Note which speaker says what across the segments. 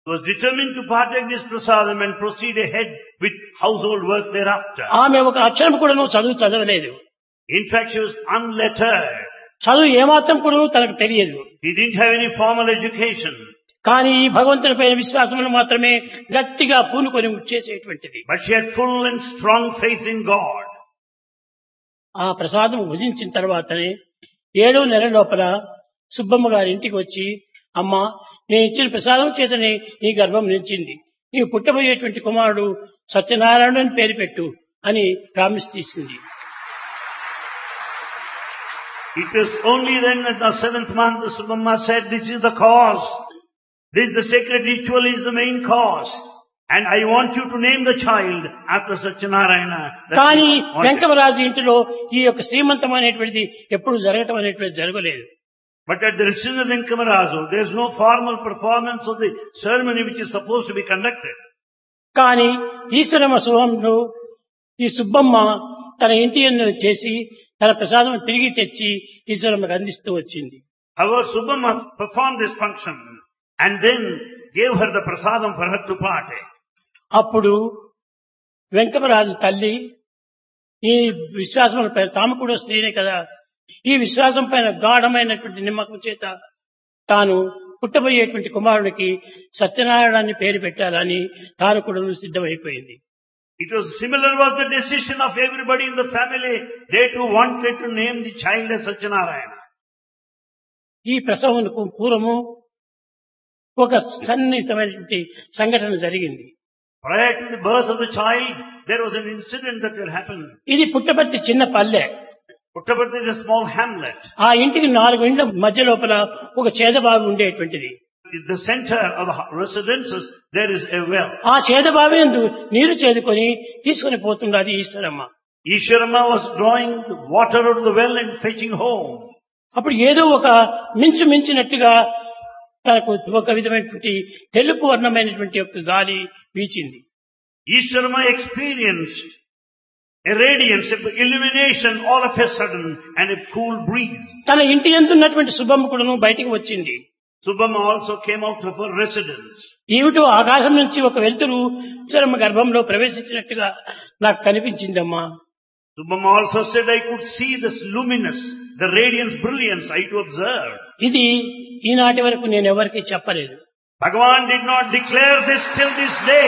Speaker 1: was determined to partake this prasadam and proceed ahead with household work thereafter.
Speaker 2: ఆమె ఒక అక్షరం కూడా చదువు చదవలేదు
Speaker 1: In fact, she was unlettered.
Speaker 2: చదువు ఏమాత్రం కూడా తనకు తెలియదు
Speaker 1: He didn't have any formal education.
Speaker 2: కానీ ఈ భగవంతుని పైన విశ్వాసమును మాత్రమే గట్టిగా పూనుకొని చేసేటువంటిది
Speaker 1: But she had full and strong faith in God.
Speaker 2: ఆ ప్రసాదం భుజించిన తర్వాతనే ఏడో నెల లోపల సుబ్బమ్మ గారి ఇంటికి వచ్చి అమ్మ నేను ఇచ్చిన ప్రసాదం చేతనే నీ గర్భం నిలిచింది నీవు పుట్టబోయేటువంటి కుమారుడు సత్యనారాయణ అని పేరు పెట్టు అని ప్రామిస్ తీసింది
Speaker 1: It was only then at the seventh month the Subhamma said, this is the cause. This the sacred ritual is the main cause. And I want you to name the child after Satyanarayana. that
Speaker 2: కానీ
Speaker 1: we wanted.
Speaker 2: Venkamaraju ఇంటిలో ఈ యొక్క శ్రీమంతం అనేటువంటిది ఎప్పుడు జరగటం అనేటువంటిది జరగలేదు
Speaker 1: But at the residence of Venkamarazu, there is no formal performance of the ceremony which is supposed to be conducted.
Speaker 2: కానీ ఈశ్వరమ్మ శుభంలో ఈ సుబ్బమ్మ తన ఇంటి ఎన్ను చేసి తన ప్రసాదం తిరిగి తెచ్చి ఈశ్వరమ్మకు అందిస్తూ వచ్చింది
Speaker 1: However, Subhamma performed this function and then gave her the prasadam for her to partake.
Speaker 2: అప్పుడు వెంకమరాజు తల్లి ఈ విశ్వాసం పైన తాము కూడా స్త్రీనే కదా ఈ విశ్వాసం పైన గాఢమైనటువంటి నిమ్మకం చేత తాను పుట్టబోయేటువంటి కుమారుడికి సత్యనారాయణాన్ని పేరు పెట్టాలని తాను కూడా సిద్ధమైపోయింది
Speaker 1: It was similar was the decision of everybody in the family. They too wanted to name the child as Satyanarayana.
Speaker 2: ఈ ప్రసవమునకు పూర్వము ఒక సన్నిహితమైనటువంటి సంఘటన జరిగింది
Speaker 1: Prior to the birth of the child, there was an incident that had happened.
Speaker 2: ఇది పుట్టపర్తి చిన్న పల్లె
Speaker 1: Puttaparthi is a small hamlet.
Speaker 2: ఆ ఇంటికి నాలుగు ఇండ్ల మధ్య లోపల ఒక చేదబావి ఉండేటువంటిది
Speaker 1: In the center of the residences, there is a well.
Speaker 2: ఆ చేదబావి యందు నీరు చేదుకొని తీసుకుని పోతున్నది Eshwaramma
Speaker 1: Ishwarama was drawing the water out of the well and fetching home.
Speaker 2: అప్పుడు ఏదో ఒక మించు మించినట్టుగా తనకు ఒక విధమైనటువంటి తెలుపు వర్ణమైనటువంటి యొక్క గాలి వీచింది
Speaker 1: Ishwarama experienced a radiance, a illumination all of a sudden and a cool breeze.
Speaker 2: తన ఇంటి ఎందున్నటువంటి శుభమ్మ కూడాను బయటికి వచ్చింది
Speaker 1: Subhamma also came out of her residence.
Speaker 2: ఏమిటో ఆకాశం నుంచి ఒక వెలుతురు ఈశ్వరమ్మ గర్భంలో ప్రవేశించినట్టుగా నాకు కనిపించిందమ్మా
Speaker 1: Subhamma also said, I could see this luminous, the radiance, brilliance I to observe.
Speaker 2: ఇది ఈనాటి వరకు నేను ఎవరికి చెప్పలేదు
Speaker 1: Bhagavan did not declare this till this day.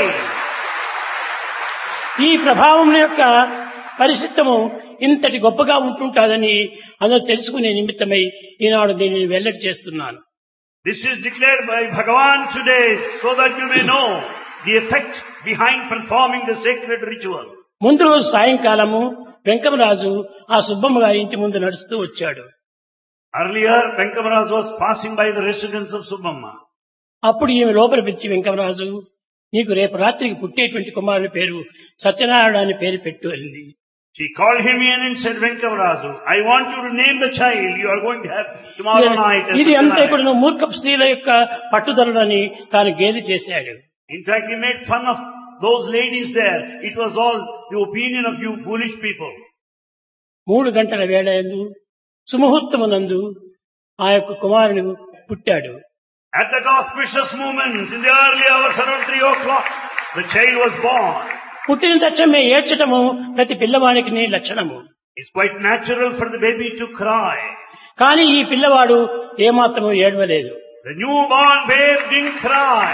Speaker 2: ఈ ప్రభావం యొక్క పరిశుద్ధము ఇంతటి గొప్పగా ఉంటుంటాదని అందరూ తెలుసుకునే నిమిత్తమై ఈనాడు దీనిని వెల్లడి చేస్తున్నాను
Speaker 1: This is declared by Bhagavan today so that you may know the effect behind performing the sacred ritual.
Speaker 2: ముందు రోజు సాయంకాలము వెంకమరాజు ఆ సుబ్బమ్మ గారి ఇంటి ముందు నడుస్తూ వచ్చాడు
Speaker 1: Earlier, Venkamaraj was passing by the residence of Subhamma.
Speaker 2: అప్పుడు ఈమె లోపల పిలిచి వెంకమరాజు నీకు రేపు రాత్రికి పుట్టేటువంటి కుమారుని పేరు సత్యనారాయణ అని పేరు పెట్టు అనింది
Speaker 1: She called him in and said, Venkamaraju, I want you to name the child you are going to have tomorrow night. as
Speaker 2: ఇది అంతా
Speaker 1: Satyanarayana."
Speaker 2: కూడా మూర్ఖ స్త్రీల యొక్క పట్టుదలని తాను గేలి చేశాడు
Speaker 1: In fact, he made fun of those ladies there. It was all the opinion of you foolish people.
Speaker 2: మూడు గంటల వేళ యందు సుముహూర్తమునందు ఆ యొక్క కుమారుని పుట్టాడు
Speaker 1: At that auspicious moment, in the early hours around three o'clock, the child was born.
Speaker 2: పుట్టిన తక్షణమే ఏడ్చటము ప్రతి పిల్లవానికి నీ లక్షణము
Speaker 1: It's quite natural for the baby to cry.
Speaker 2: కానీ ఈ పిల్లవాడు ఏమాత్రము ఏడవలేదు
Speaker 1: The newborn babe didn't cry.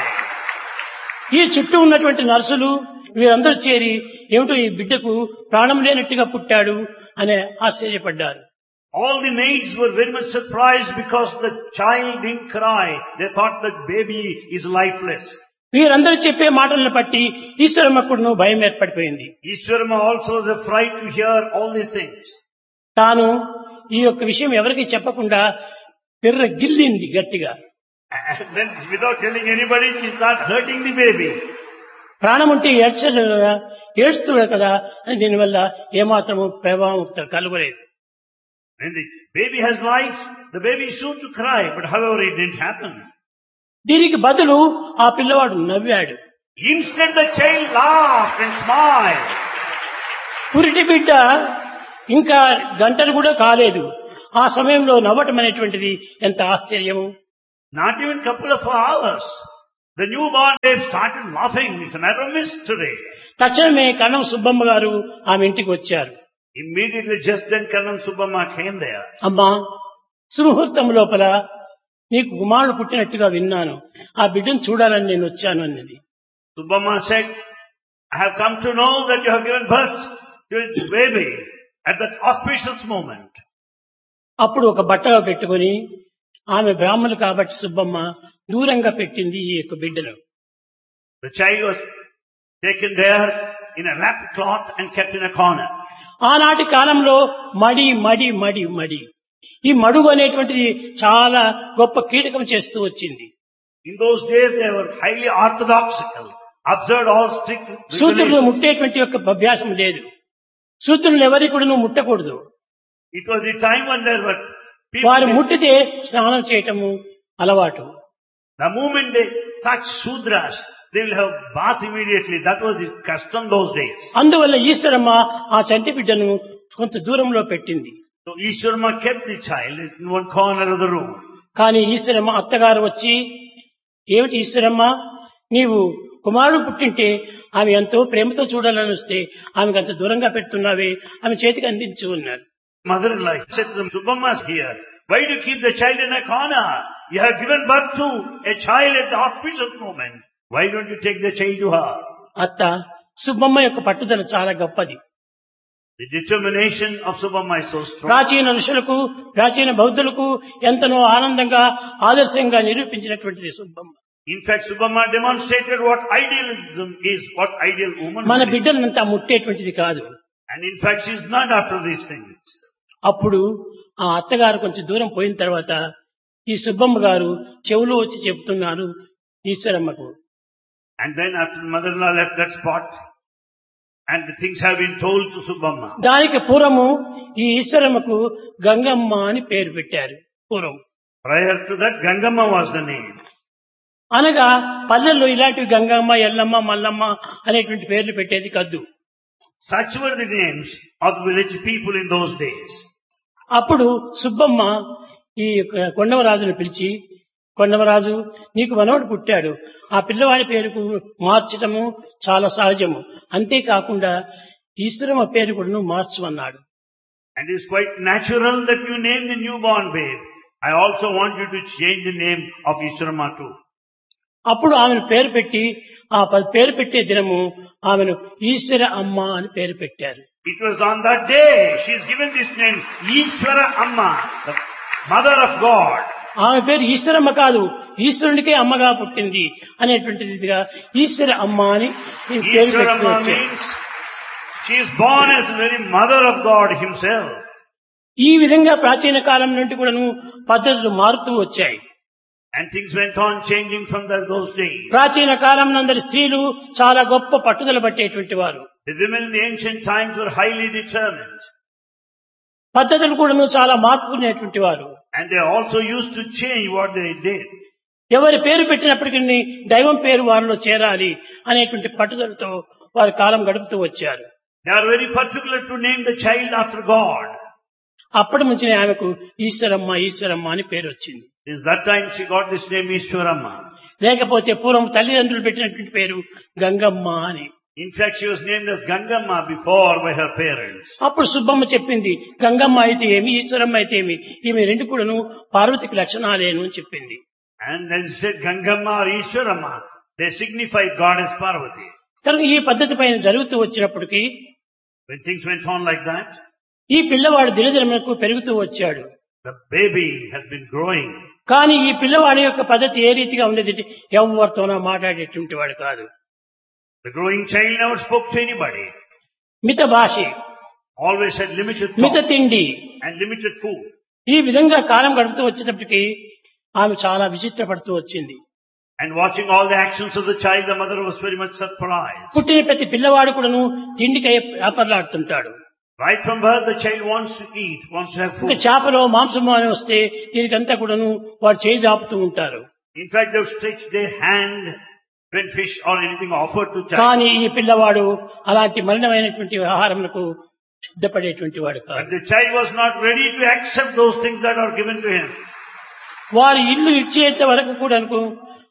Speaker 2: ఈ చుట్టూ ఉన్నటువంటి నర్సులు వీరందరూ చేరి ఏమిటో ఈ బిడ్డకు ప్రాణం లేనట్టుగా పుట్టాడు అనే ఆశ్చర్యపడ్డారు
Speaker 1: All the maids were very much surprised because the child didn't cry. They thought that baby is lifeless.
Speaker 2: వీరందరూ చెప్పే మాటలను బట్టి ఈశ్వరమ్మకుడును భయం ఏర్పడిపోయింది
Speaker 1: Ishwarama also was afraid to hear all these things.
Speaker 2: తాను ఈ యొక్క విషయం ఎవరికి చెప్పకుండా పిర్ర గిల్లింది గట్టిగా
Speaker 1: And then without telling anybody, she started hurting the baby.
Speaker 2: ప్రాణం ఉంటే ఏడ్చడు కదా ఏడుస్తున్నాడు కదా అని దీనివల్ల ఏమాత్రము ప్రభావం కలుగలేదు
Speaker 1: When the baby has life, the baby is soon to cry, but however it didn't happen.
Speaker 2: దీనికి బదులు ఆ పిల్లవాడు నవ్వాడు
Speaker 1: Instead the child laughed and smiled.
Speaker 2: పురిటి బిడ్డ ఇంకా గంటలు కూడా కాలేదు ఆ సమయంలో నవ్వటం అనేటువంటిది ఎంత ఆశ్చర్యము
Speaker 1: Not even couple of hours. The newborn babe started laughing. It's a matter of mystery.
Speaker 2: తక్షణమే కన్నం సుబ్బమ్మ గారు ఆమె ఇంటికి వచ్చారు
Speaker 1: Immediately just then Karnam Subbamma came there.
Speaker 2: అమ్మా సుముహూర్తం లోపల నీకు కుమారుడు పుట్టినట్టుగా విన్నాను ఆ బిడ్డను చూడాలని నేను వచ్చాను అన్నది
Speaker 1: Subbamma said, I have come to know that you have given birth to a baby at that auspicious moment.
Speaker 2: అప్పుడు ఒక బట్టలో పెట్టుకొని ఆమె బ్రాహ్మణులు కాబట్టి సుబ్బమ్మ దూరంగా పెట్టింది ఈ యొక్క బిడ్డను
Speaker 1: The child was taken there in a wrapped cloth and kept in a corner.
Speaker 2: ఆనాటి కాలంలో మడి మడి మడి మడి ఈ మడుగు అనేటువంటిది చాలా గొప్ప కీటకం చేస్తూ వచ్చింది
Speaker 1: In those days they were highly orthodoxical, observed all strict
Speaker 2: సూత్రులు
Speaker 1: regulations.
Speaker 2: ముట్టేటువంటి యొక్క అభ్యాసం లేదు సూత్రులను ఎవరికి కూడా నువ్వు ముట్టకూడదు
Speaker 1: It was the time when there were
Speaker 2: వారు
Speaker 1: people,
Speaker 2: ముట్టితే స్నానం చేయటము అలవాటు
Speaker 1: the moment they touch Sudras, they will have bath immediately. That was the custom those days.
Speaker 2: అందువల్ల ఈశ్వరమ్మ ఆ చంటి బిడ్డను కొంత దూరంలో పెట్టింది
Speaker 1: So Ishwarma kept the child in one corner of the room.
Speaker 2: కానీ ఈశ్వరమ్మ అత్తగారు వచ్చి ఏమిటి ఈశ్వరమ్మ నీవు కుమారుడు పుట్టింటే ఆమె ఎంతో ప్రేమతో చూడాలని వస్తే ఆమెకు అంత దూరంగా పెడుతున్నావే ఆమె చేతికి అందించు అన్నారు
Speaker 1: Mother-in-law said to them, Subbamma's here. Why do you keep the child in a corner? You have given birth to a child at the auspicious moment. Why don't you take the child to her?
Speaker 2: అత్త సుబ్బమ్మ యొక్క పట్టుదల చాలా గొప్పది
Speaker 1: The determination of Subbamma is so strong.
Speaker 2: ప్రాచీన ఋషులకు ప్రాచీన బౌద్ధులకు ఎంతనో ఆనందంగా ఆదర్శంగా నిరూపించినటువంటిది Subbamma
Speaker 1: In fact, Subbamma demonstrated what idealism is, what ideal woman
Speaker 2: మన
Speaker 1: is.
Speaker 2: బిడ్డలంతా ముట్టేటువంటిది కాదు
Speaker 1: And in fact, she is not after these things.
Speaker 2: అప్పుడు ఆ అత్తగారు కొంచెం దూరం పోయిన తర్వాత ఈ సుబ్బమ్మ గారు చెవులు వచ్చి చెబుతున్నారు ఈశ్వరమ్మకు
Speaker 1: And then after mother-in-law left that spot, and the things have been told to Subbamma.
Speaker 2: దానికి పూర్వము ఈ ఈశ్వరమ్మకు గంగమ్మ అని పేరు పెట్టారు పూర్వం
Speaker 1: Prior to that, Gangamma was the name.
Speaker 2: అనగా పల్లెల్లో ఇలాంటివి గంగమ్మ ఎల్లమ్మ మల్లమ్మ అనేటువంటి పేర్లు పెట్టేది కద్దు
Speaker 1: Such were the names of the village people in those days.
Speaker 2: అప్పుడు సుబ్బమ్మ ఈ యొక్క కొండవరాజును పిలిచి కొండవరాజు నీకు మనవడు పుట్టాడు ఆ పిల్లవాడి పేరుకు మార్చటము చాలా సహజము అంతేకాకుండా ఈశ్వరమ్మ పేరు కూడా మార్చు అన్నాడు
Speaker 1: And it's quite natural that you name the newborn babe. I also want you to change the name of Ishwarama too.
Speaker 2: అప్పుడు ఆమెను పేరు పెట్టి ఆ ప- పేరు పెట్టే దినము ఆమెను ఈశ్వర అమ్మ అని పేరు పెట్టారు
Speaker 1: It was on that day she is given this name, Ishwara Amma, the mother of God.
Speaker 2: ఆమె పేరు ఈశ్వరమ్మ కాదు ఈశ్వరునికే అమ్మగా పుట్టింది అనేటువంటిదిగా ఈశ్వర అమ్మ అని ఈ పేరు
Speaker 1: Ishwara Amma
Speaker 2: పెట్టి
Speaker 1: means she is born as the very mother of God himself.
Speaker 2: ఈ విధంగా ప్రాచీన కాలం నుండి కూడాను పద్ధతులు మారుతూ వచ్చాయి
Speaker 1: And things went on changing from that, those days.
Speaker 2: ప్రాచీన కాలం నందరి స్త్రీలు చాలా గొప్ప పట్టుదల పట్టేటువంటి వారు
Speaker 1: The women in the ancient times were highly determined.
Speaker 2: పద్ధతులు కూడాను చాలా మార్పుకునేటువంటి వారు
Speaker 1: And they also used to change what they did.
Speaker 2: ఎవరి పేరు పెట్టినప్పటికీ దైవం పేరు వారిలో చేరాలి అనేటువంటి పట్టుదలతో వారు కాలం గడుపుతూ వచ్చారు
Speaker 1: They are very particular to name the child after God.
Speaker 2: అప్పటి నుంచి ఆమెకు ఈశ్వరమ్మ ఈశ్వరమ్మ అని పేరు వచ్చింది
Speaker 1: Since that time she got this name Ishwaramma.
Speaker 2: లేకపోతే పూర్వం తల్లిదండ్రులు పెట్టినటువంటి పేరు గంగమ్మ అని
Speaker 1: In fact, she was named as Gangamma before by her parents.
Speaker 2: అప్పుడు సుబ్బమ్మ చెప్పింది గంగమ్మ అయితే ఏమి ఈశ్వరమ్మ అయితే ఏమి ఈమె రెండు కూడాను పార్వతికి లక్షణాలేను అని చెప్పింది
Speaker 1: And then she said Gangamma or Ishwaramma. They signify goddess Parvati.
Speaker 2: కనుక ఈ పద్ధతి పైన జరుగుతూ వచ్చినప్పటికీ
Speaker 1: When things went on like that,
Speaker 2: ఈ పిల్లవాడు దినదినములకు పెరుగుతూ వచ్చాడు
Speaker 1: the baby has been growing.
Speaker 2: కానీ ఈ పిల్లవాడి యొక్క పద్ధతి ఏ రీతిగా ఉండేది అంటే ఎవరితోనో మాట్లాడేటువంటి వాడు కాదు
Speaker 1: The growing child never spoke to anybody.
Speaker 2: మిత భాషి
Speaker 1: Always had limited
Speaker 2: మిత
Speaker 1: thought
Speaker 2: తిండి
Speaker 1: and limited food.
Speaker 2: ఈ విధంగా కాలం గడుపుతూ వచ్చేటప్పటికి ఆమె చాలా విచిత్రపడుతూ వచ్చింది
Speaker 1: And watching all the actions of the child, the mother was very much surprised.
Speaker 2: పుట్టిన ప్రతి పిల్లవాడు కూడాను తిండికై వ్యాపారలాడుతుంటాడు
Speaker 1: Right from birth, the child wants to eat, wants to have
Speaker 2: ఇంకా
Speaker 1: food.
Speaker 2: చేపలో మాంసము అని వస్తే దీనికంతా కూడాను వాడు చేయి జాపుతూ ఉంటారు
Speaker 1: In fact, they would stretch their hand when fish or anything offered to child.
Speaker 2: కానీ ఈ పిల్లవాడు అలాంటి మలినమైనటువంటి ఆహారములకు సిద్ధపడేటువంటి వాడు కాదు
Speaker 1: But the child was not ready to accept those things that are given to him.
Speaker 2: వారి ఇల్లు ఇచ్చేంత వరకు కూడాను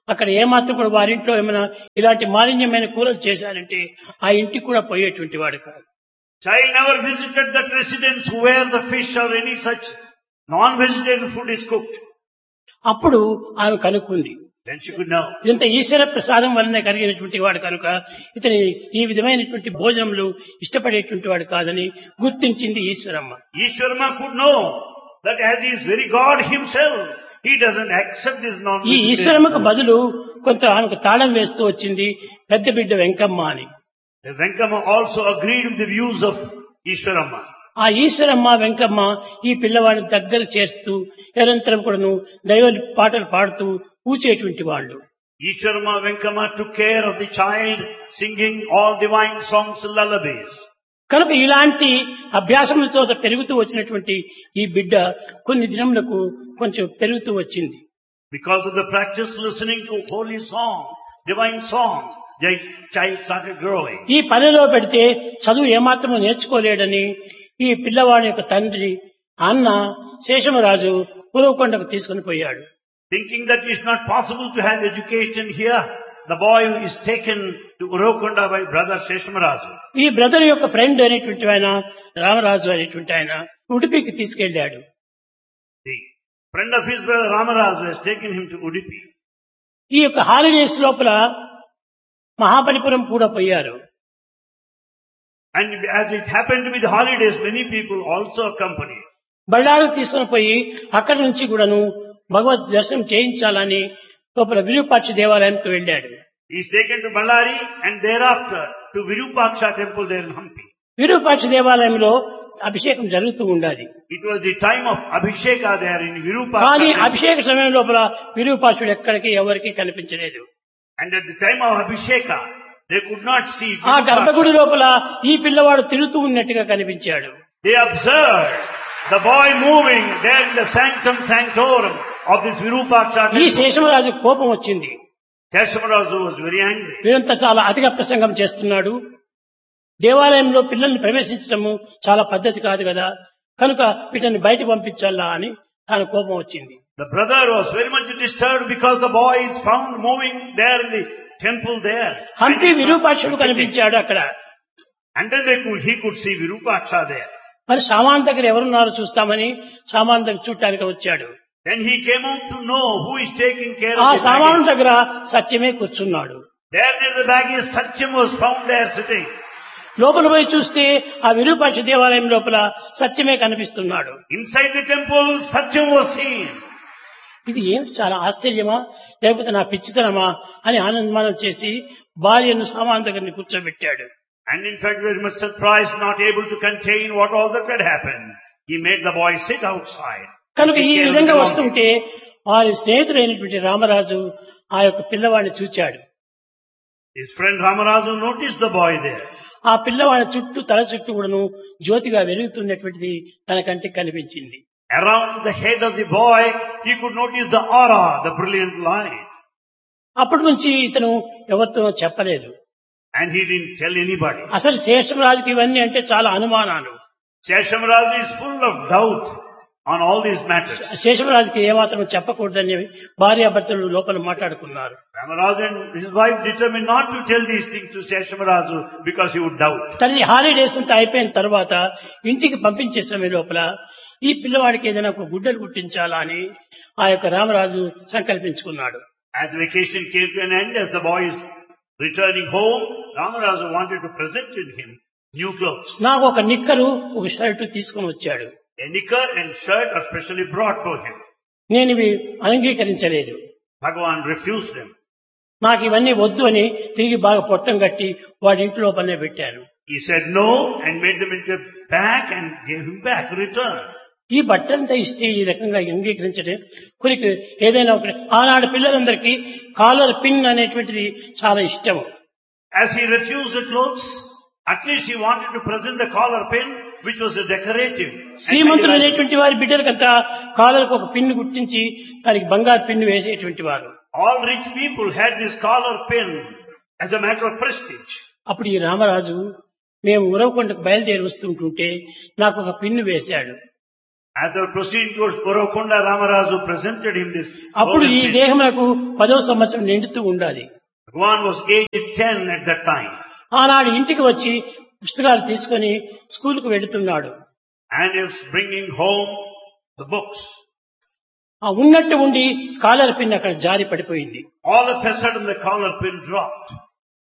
Speaker 2: అక్కడ ఏమాత్రం కూడా వారింట్లో ఏమైనా ఇలాంటి మాలిన్యమైన కూరలు చేశారంటే ఆ ఇంటికి కూడా పోయేటువంటి వాడు కాదు
Speaker 1: Child never visited that residence where the fish or any such non-vegetarian food is cooked.
Speaker 2: అప్పుడు ఆమె కనుక్కుంది
Speaker 1: Then she could know.
Speaker 2: ఇదంతా ఈశ్వర ప్రసాదం వల్లనే కలిగినటువంటి వాడు కనుక ఇతని ఈ విధమైనటువంటి భోజనములు ఇష్టపడేటువంటి వాడు కాదని గుర్తించింది Eshwaramma
Speaker 1: Ishwarama could know that as he is very God himself, he doesn't accept this
Speaker 2: ఈ
Speaker 1: non-vegetarian
Speaker 2: ఈశ్వరమ్మకు
Speaker 1: food.
Speaker 2: బదులు కొంత ఆమెకు తాళం వేస్తూ వచ్చింది పెద్ద బిడ్డ వెంకమ్మ అని
Speaker 1: The Venkama also agreed with the views of Ishwarama.
Speaker 2: ఆ ఈశ్వరమ్మ వెంకమ్మ ఈ పిల్లవాడిని దగ్గర చేస్తూ నిరంతరం కూడాను దైవ పాటలు పాడుతూ పూచేటువంటి వాళ్ళు
Speaker 1: Ishwarama Venkama took care of the child, singing all divine songs and lullabies.
Speaker 2: కనుక ఇలాంటి అభ్యాసములతో పెరుగుతూ వచ్చినటువంటి ఈ బిడ్డ కొన్ని దినములకు కొంచెం పెరుగుతూ వచ్చింది
Speaker 1: Because of the practice listening to holy song, divine song, the child started growing.
Speaker 2: ఈ పనిలో పెడితే చదువు ఏమాత్రము నేర్చుకోలేడని ఈ పిల్లవాడి యొక్క తండ్రి అన్న శేషమరాజు పురవకొండకు తీసుకుని పోయాడు
Speaker 1: Thinking that it's not possible to have education here, the boy is taken to Urukonda by brother Seshamarazu.
Speaker 2: ఈ బ్రదర్ యొక్క ఫ్రెండ్ అనేటువంటి ఆయన రామరాజు అనేటువంటి ఆయన ఉడిపికి తీసుకెళ్లాడు
Speaker 1: The friend of his brother Ramarazu has taken him to Udupi.
Speaker 2: ఈ యొక్క holidays లోపల మహాబలిపురం కూడా పోయారు
Speaker 1: And as it happened to be the holidays, many people also accompanied.
Speaker 2: బళ్ళారు తీసుకుని పోయి అక్కడి నుంచి కూడాను భగవద్ దర్శనం చేయించాలని లోపల విరూపాక్ష దేవాలయానికి వెళ్ళాడు
Speaker 1: He is taken to Ballari and thereafter to Virupaksha temple there in Hampi.
Speaker 2: Virupaksha దేవాలయంలో అభిషేకం జరుగుతూ ఉండాలి
Speaker 1: It was the time of Abhisheka there in
Speaker 2: కానీ
Speaker 1: Virupaksha. temple.
Speaker 2: అభిషేక సమయం లోపల విరూపాక్షుడు ఎక్కడికి ఎవరికి కనిపించలేదు
Speaker 1: And at the time of Abhisheka, they could not see
Speaker 2: ఆ గర్భగుడి
Speaker 1: Virupaksha.
Speaker 2: లోపల ఈ పిల్లవాడు తిరుగుతూ ఉన్నట్టుగా కనిపించాడు
Speaker 1: They observed the boy moving there in the sanctum sanctorum of this Virupaksha
Speaker 2: ఈ
Speaker 1: temple.
Speaker 2: శేషమరాజు కోపం వచ్చింది
Speaker 1: Keshavarazu was very angry.
Speaker 2: వీరంతా చాలా అతిగా ప్రసంగం చేస్తున్నాడు దేవాలయంలో పిల్లల్ని ప్రవేశించడము చాలా పద్ధతి కాదు కదా కనుక వీటిని బయట పంపించాలా అని తాను కోపం వచ్చింది
Speaker 1: The brother was very much disturbed because the boy is found moving there in the temple there.
Speaker 2: Hampi
Speaker 1: And, it's not
Speaker 2: విరూపాక్షుడు
Speaker 1: permitted.
Speaker 2: కనిపించాడు అక్కడ
Speaker 1: and then they could, he could see Virupaksha there.
Speaker 2: మరి సామాన్ దగ్గర ఎవరున్నారో చూస్తామని సామాన్ దగ్గర చూడటానికి వచ్చాడు
Speaker 1: Then he came out to know who is taking care
Speaker 2: ఆ
Speaker 1: of the
Speaker 2: సామాను
Speaker 1: baggage.
Speaker 2: దగ్గర సత్యమే కూర్చున్నాడు
Speaker 1: There near the baggage, Satyam was found there sitting.
Speaker 2: లోపల పోయి చూస్తే ఆ విరూపాక్ష దేవాలయం లోపల సత్యమే కనిపిస్తున్నాడు
Speaker 1: Inside the temple, Satyam was seen.
Speaker 2: ఇది ఏమిటి చాలా ఆశ్చర్యమా లేకపోతే నా పిచ్చితనమా అని ఆనందమానం చేసి భార్యను సామాన్ దగ్గరని కూర్చోబెట్టాడు
Speaker 1: And in fact, very much surprised, not able to contain what all that had happened. He made the boy sit outside.
Speaker 2: కనుక ఈ
Speaker 1: Take care of the
Speaker 2: విధంగా
Speaker 1: belongings.
Speaker 2: వస్తుంటే వారి స్నేహితుడైనటువంటి రామరాజు ఆ యొక్క పిల్లవాడిని చూచాడు
Speaker 1: His friend Ramarazu noticed the boy there.
Speaker 2: ఆ పిల్లవాడి చుట్టూ తల చుట్టూ కూడాను జ్యోతిగా వెలుగుతున్నటువంటిది తన కంటికి కనిపించింది
Speaker 1: Around the head of the boy, he could notice the aura, the brilliant light.
Speaker 2: అప్పటి నుంచి ఇతను ఎవరితో చెప్పలేదు
Speaker 1: And he didn't tell anybody.
Speaker 2: అసలు శేషరాజుకి ఇవన్నీ అంటే చాలా అనుమానాలు
Speaker 1: Sheshamarazu is full of doubt on all these matters.
Speaker 2: శేషరాజుకి ఏమాత్రం చెప్పకూడదని భార్యాభర్తలు లోపల మాట్లాడుకున్నారు
Speaker 1: Ramarazu and his wife determined not to tell these things to Sheshamarazu because he would doubt.
Speaker 2: తల్లి హాలిడేస్ అంతా అయిపోయిన తర్వాత ఇంటికి పంపించే సమయం లోపల ఈ పిల్లవాడికి ఏదైనా ఒక గుడ్డలు కుట్టించాలా అని ఆ యొక్క Ramaraju సంకల్పించుకున్నాడు
Speaker 1: As the vacation came to an end, as the boy is returning home, Ramarazu wanted to present to him new clothes.
Speaker 2: నాకు ఒక నిక్కరు ఒక షర్టు తీసుకొని వచ్చాడు
Speaker 1: A knicker and shirt are specially brought for him.
Speaker 2: నేను ఇవి అంగీకరించలేదు
Speaker 1: Bhagavan refused them.
Speaker 2: నాకు ఇవన్నీ వద్దు అని తిరిగి బాగా పొట్టం కట్టి వాడి ఇంటి లోపలనే పెట్టాను
Speaker 1: He said no and made them into a bag and gave him back, return.
Speaker 2: ఈ బట్టంతా ఇస్తే ఈ రకంగా అంగీకరించడం కొరికి ఏదైనా ఒకటి ఆనాడు పిల్లలందరికీ కాలర్ పిన్ అనేటువంటిది చాలా ఇష్టము
Speaker 1: As he refused the clothes, at least he wanted to present the collar pin, which was a decorative. And
Speaker 2: శ్రీమంతులు
Speaker 1: very
Speaker 2: అనేటువంటి వారి బిడ్డలకంతా కాలర్కు ఒక పిన్ను గుర్తించి దానికి బంగారు పిన్ను వేసేటువంటి వారు
Speaker 1: All rich people had this collar pin as a matter of prestige.
Speaker 2: అప్పుడు ఈ రామరాజు మేము ఉరవకొండకు బయలుదేరి వస్తుంటుంటే నాకు ఒక పిన్ను వేశాడు
Speaker 1: As they were proceeding towards Korakonda, Ramarazu presented him this.
Speaker 2: అప్పుడు
Speaker 1: golden
Speaker 2: ఈ
Speaker 1: fish.
Speaker 2: దేహమునకు పదవ సంవత్సరం నిండుతూ ఉండాలి
Speaker 1: Bhagavan was aged 10 at that time.
Speaker 2: ఆనాడు ఇంటికి వచ్చి పుస్తకాలు తీసుకొని స్కూల్కు వెళుతున్నాడు
Speaker 1: And he was bringing home the books.
Speaker 2: ఆ ఉన్నట్టు ఉండి కాలర్ పిన్ అక్కడ జారి పడిపోయింది
Speaker 1: All of a sudden the collar pin dropped.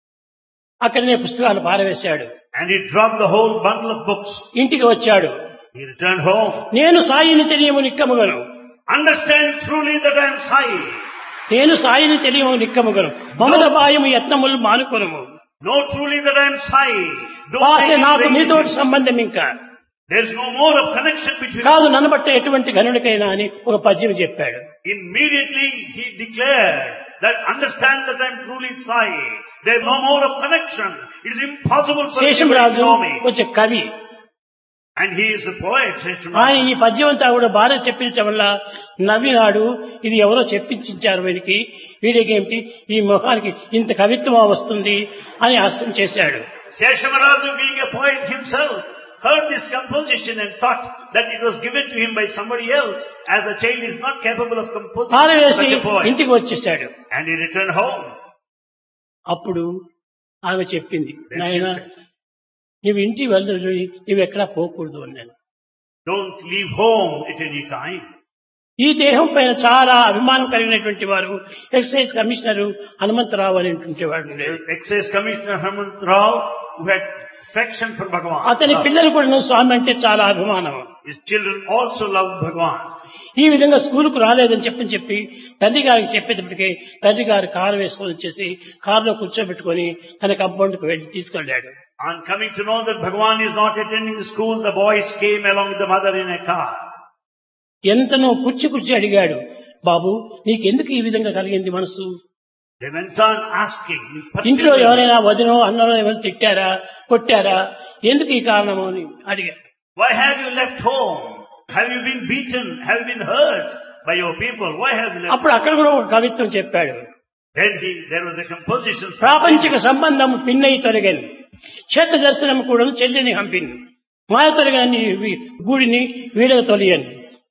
Speaker 2: అక్కడనే పుస్తకాలు పారవేశాడు
Speaker 1: And he dropped the whole bundle of books.
Speaker 2: ఇంటికి వచ్చాడు
Speaker 1: He returned home.
Speaker 2: నేను సాయిని తెలియము నిక్కముగను
Speaker 1: Understand truly that I am Sai.
Speaker 2: నేను సాయిని తెలియము నిక్కముగను మమత భాయము యత్నములు మానుకొనము
Speaker 1: Know truly that I am Sai. Don't
Speaker 2: భాష
Speaker 1: make it
Speaker 2: నాకు
Speaker 1: vain.
Speaker 2: నీతోటి సంబంధం ఇంకా
Speaker 1: There is no more of connection between
Speaker 2: కాదు నన్ను బట్టే ఎటువంటి గనుడికైనా అని ఒక పద్యం చెప్పాడు
Speaker 1: Immediately he declared that understand that I am truly Sai. There is no more of connection. It is impossible for anybody to
Speaker 2: Seshamraju
Speaker 1: know me.
Speaker 2: కొంచెం కవి
Speaker 1: And he is a poet,
Speaker 2: ఆయన
Speaker 1: Seshamaraja.
Speaker 2: ఈ పద్యం అంతా కూడా భార్య చెప్పించడం వల్ల నవ్వినాడు ఇది ఎవరో చెప్పించారు వీడికి వీడికేమిటి ఈ ముఖానికి ఇంత కవిత్వమా వస్తుంది అని హాస్యం చేశాడు
Speaker 1: Seshamarazu being a poet himself heard this composition and thought that it was given to him by somebody else as the child is not capable of composing
Speaker 2: పారవేసి
Speaker 1: such a poem.
Speaker 2: ఇంటికి వచ్చేసాడు
Speaker 1: And he returned home.
Speaker 2: అప్పుడు ఆమె చెప్పింది
Speaker 1: Then she
Speaker 2: నాయన
Speaker 1: said,
Speaker 2: నువ్వు ఇంటి వెళ్ళి నువ్వు ఎక్కడా పోకూడదు అన్నాను
Speaker 1: Don't leave home at any time.
Speaker 2: ఈ దేహం పైన చాలా అభిమానం కలిగినటువంటి వారు ఎక్సైజ్ కమిషనర్ హనుమంతరావు అనేటువంటి వాడు ఉండేది.
Speaker 1: Excise Commissioner Hemant Rao, who had affection for Bhagavan.
Speaker 2: అతని పిల్లలు కూడా స్వామి అంటే చాలా అభిమానం
Speaker 1: His children also loved Bhagavan.
Speaker 2: ఈ విధంగా స్కూలుకు రాలేదని చెప్పని చెప్పి తండ్రి గారికి చెప్పేటప్పటికే తండ్రి గారు కారు వేసుకొని వచ్చేసి కారులో కూర్చోబెట్టుకొని తన కంపౌండ్కి వెళ్ళి తీసుకెళ్ళాడు
Speaker 1: On coming to know that Bhagavan is not attending the school, the boys came along with the mother in a car.
Speaker 2: ఎంతనో కుర్చి కుర్చి అడిగాడు బాబు నీకెందుకు ఈ విధంగా కలిగింది మనసు
Speaker 1: They went on asking, in
Speaker 2: ఇంట్లో
Speaker 1: particular,
Speaker 2: ఎవరైనా వదినో అన్నో ఏమైనా తిట్టారా కొట్టారా ఎందుకు ఈ కారణము అని అడిగాడు
Speaker 1: why have you left home? Have you been beaten? Have you been hurt by your people? Why have you left
Speaker 2: అప్పుడు అక్కడ కూడా ఒక కవిత్వం చెప్పాడు
Speaker 1: Then he, there was a composition.
Speaker 2: ప్రాపంచిక సంబంధం పిన్నై తొలగని క్షేత్ర దర్శనం కూడా చెల్లిని హంపిని మాయ తొలగని వి- గూడిని వీడక తొలియని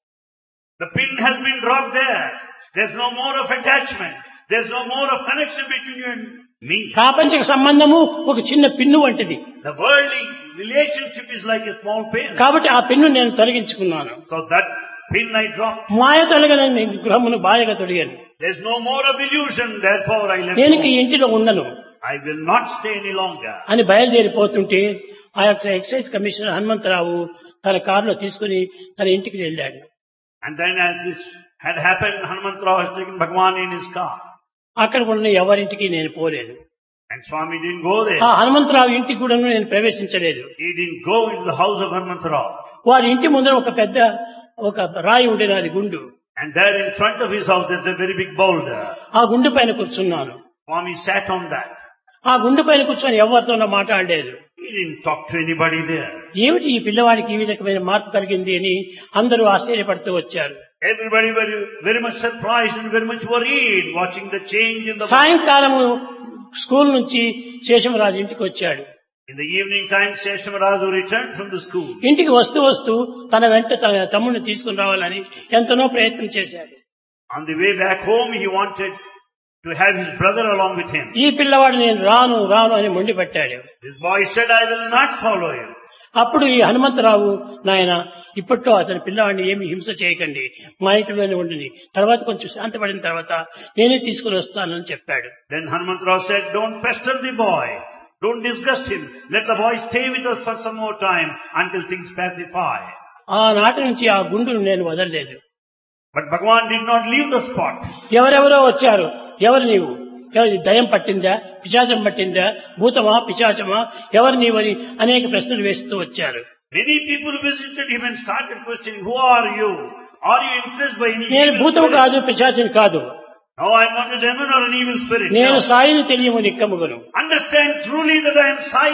Speaker 1: The pin has been dropped there. There's no more of attachment. There's no more of connection between you and me.
Speaker 2: ప్రాపంచిక సంబంధము ఒక చిన్న పిన్ను వంటిది
Speaker 1: The worldly relationship is like a small pin.
Speaker 2: కాబట్టి ఆ పిన్ను నేను తొలగించుకున్నాను
Speaker 1: So that pin I dropped.
Speaker 2: Maya తొలగని గృహమును బాయగా తొలగని
Speaker 1: There's no more of illusion, therefore I left
Speaker 2: నేను ఈ
Speaker 1: home.
Speaker 2: ఇంటిలో ఉండను
Speaker 1: I will not stay any longer.
Speaker 2: అని బయలుదేరిపోతుంటే ఆ యొక్క ఎక్సైజ్ కమిషనర్ హనుమంతరావు తన కారులో తీసుకుని తన ఇంటికి వెళ్ళాడు
Speaker 1: And then as this had happened, Hanumantrao has taken Bhagwan in his car.
Speaker 2: అక్కడ ఉన్న ఎవరింటికి నేను పోలేదు
Speaker 1: And Swami didn't go
Speaker 2: ఆ
Speaker 1: there.
Speaker 2: హనుమంతరావు ఇంటికి కూడా నేను ప్రవేశించలేదు
Speaker 1: He didn't go into the house of Hanumantrao.
Speaker 2: వారి ఇంటి ముందర ఒక పెద్ద ఒక రాయి ఉండేది అది గుండు
Speaker 1: And there in front of his house there's a very big boulder.
Speaker 2: ఆ గుండు పైన కూర్చున్నాను
Speaker 1: Swami sat on that.
Speaker 2: ఆ గుండు పైన కూర్చొని ఎవరితోనో మాట్లాడలేదు
Speaker 1: He didn't talk to anybody there.
Speaker 2: ఏమిటి ఈ పిల్లవాడికి ఈ విధమైన మార్పు కలిగింది అని అందరూ ఆశ్చర్యపడుతూ వచ్చారు
Speaker 1: Everybody were very much surprised and very much worried watching the change in the
Speaker 2: సాయంకాలము స్కూల్ నుంచి శేషమరాజు ఇంటికి వచ్చాడు
Speaker 1: In the evening time, Seshamarazu returned from the school.
Speaker 2: ఇంటికి వస్తూ వస్తూ తన వెంట తన తమ్ముడిని తీసుకుని రావాలని ఎంతనో ప్రయత్నం చేశాడు
Speaker 1: On the way back home, he wanted to have his brother along with him.
Speaker 2: ఈ పిల్లవాడు నేను రాను రాను అని మొండి పెట్టాడు
Speaker 1: This boy said, I will not follow you.
Speaker 2: అప్పుడు ఈ హనుమంతరావు నాయన ఇప్పట్లో అతని పిల్లవాడిని ఏమి హింస చేయకండి మా ఇంట్లోనే ఉండిని తర్వాత కొంచెం శాంతపడిన తర్వాత నేనే తీసుకుని వస్తానని చెప్పాడు
Speaker 1: Then Hanumantrao said, don't pester the boy. Don't disgust him. Let the boy stay with us for some more time until things pacify.
Speaker 2: ఆనాటి నుంచి ఆ గుండును నేను వదలలేదు
Speaker 1: But Bhagavan did not leave the spot.
Speaker 2: ఎవరెవరో వచ్చారు ఎవరు నీవు ఎవరి దయం పట్టిందా పిశాచం పట్టిందా భూతమా పిశాచమా ఎవరు నీవని అనేక ప్రశ్నలు వేస్తూ వచ్చారు
Speaker 1: Many people visited him and started questioning, who are you? Are you influenced by any
Speaker 2: నేను
Speaker 1: evil
Speaker 2: భూతం
Speaker 1: spirit?
Speaker 2: కాదు పిశాచం కాదు
Speaker 1: No, I'm not a demon or an evil spirit.
Speaker 2: నేను
Speaker 1: No.
Speaker 2: సాయిని తెలియము నిక్కముగను
Speaker 1: Understand truly that I am Sai.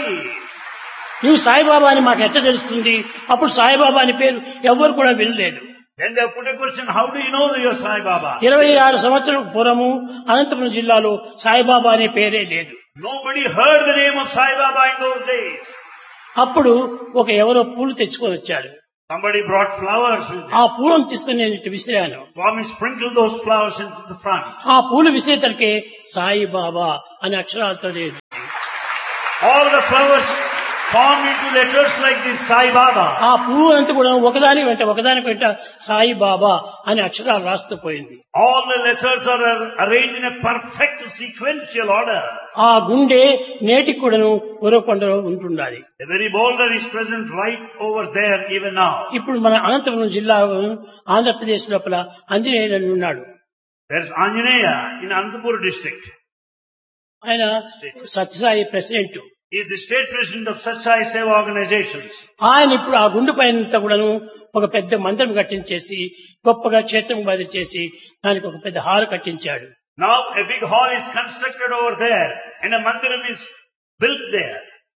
Speaker 2: నువ్వు సాయిబాబా అని మాకు ఎట్ట తెలుస్తుంది అప్పుడు సాయిబాబా అని పేరు ఎవ్వరు కూడా వినలేదు
Speaker 1: Then they put a question, how do you know that you're Sai Baba?
Speaker 2: ఇరవై ఆరు సంవత్సరం పూర్వము అనంతపురం జిల్లాలో సాయిబాబా అనే పేరే లేదు
Speaker 1: Nobody heard the name of Sai Baba in those days.
Speaker 2: అప్పుడు ఒక ఎవరో పూలు తెచ్చుకొని వచ్చారు
Speaker 1: Somebody brought flowers with
Speaker 2: ఆ
Speaker 1: them.
Speaker 2: పూలను తీసుకుని నేను ఇటు విసిరాను
Speaker 1: Swami sprinkled those flowers into the front.
Speaker 2: ఆ పూలు విసేతలకే సాయి బాబా అనే అక్షరాలతో లేదు
Speaker 1: All the flowers formed into letters like this Sai Baba.
Speaker 2: ఆ పువ్వు అంతా కూడా ఒకదాని వెంట ఒకదాని వెంట సాయి బాబా అనే అక్షరాలు రాస్తూ పోయింది
Speaker 1: All the letters are ar- arranged in a perfect sequential order.
Speaker 2: ఆ గుండె నేటికి కూడాను ఉరవకొండలో ఉంటుండాలి
Speaker 1: The very boulder is present right over there even now.
Speaker 2: ఇప్పుడు మన అనంతపురం జిల్లా ఆంధ్రప్రదేశ్ లోపల ఆంజనేయుడు ఉన్నాడు
Speaker 1: There's Anjaneya in Anantapur district.
Speaker 2: ఆయన Sathyasai president
Speaker 1: He is the state president of Sat Sai Seva organizations.
Speaker 2: ఆయన ఇప్పుడు ఆ గుండు పైనంతా కూడాను ఒక పెద్ద మందిరం కట్టించేసి గొప్పగా క్షేత్రం బది చేసి దానికి ఒక పెద్ద హాలు కట్టించాడు
Speaker 1: Now a big hall is constructed over there and a mandiram is built there.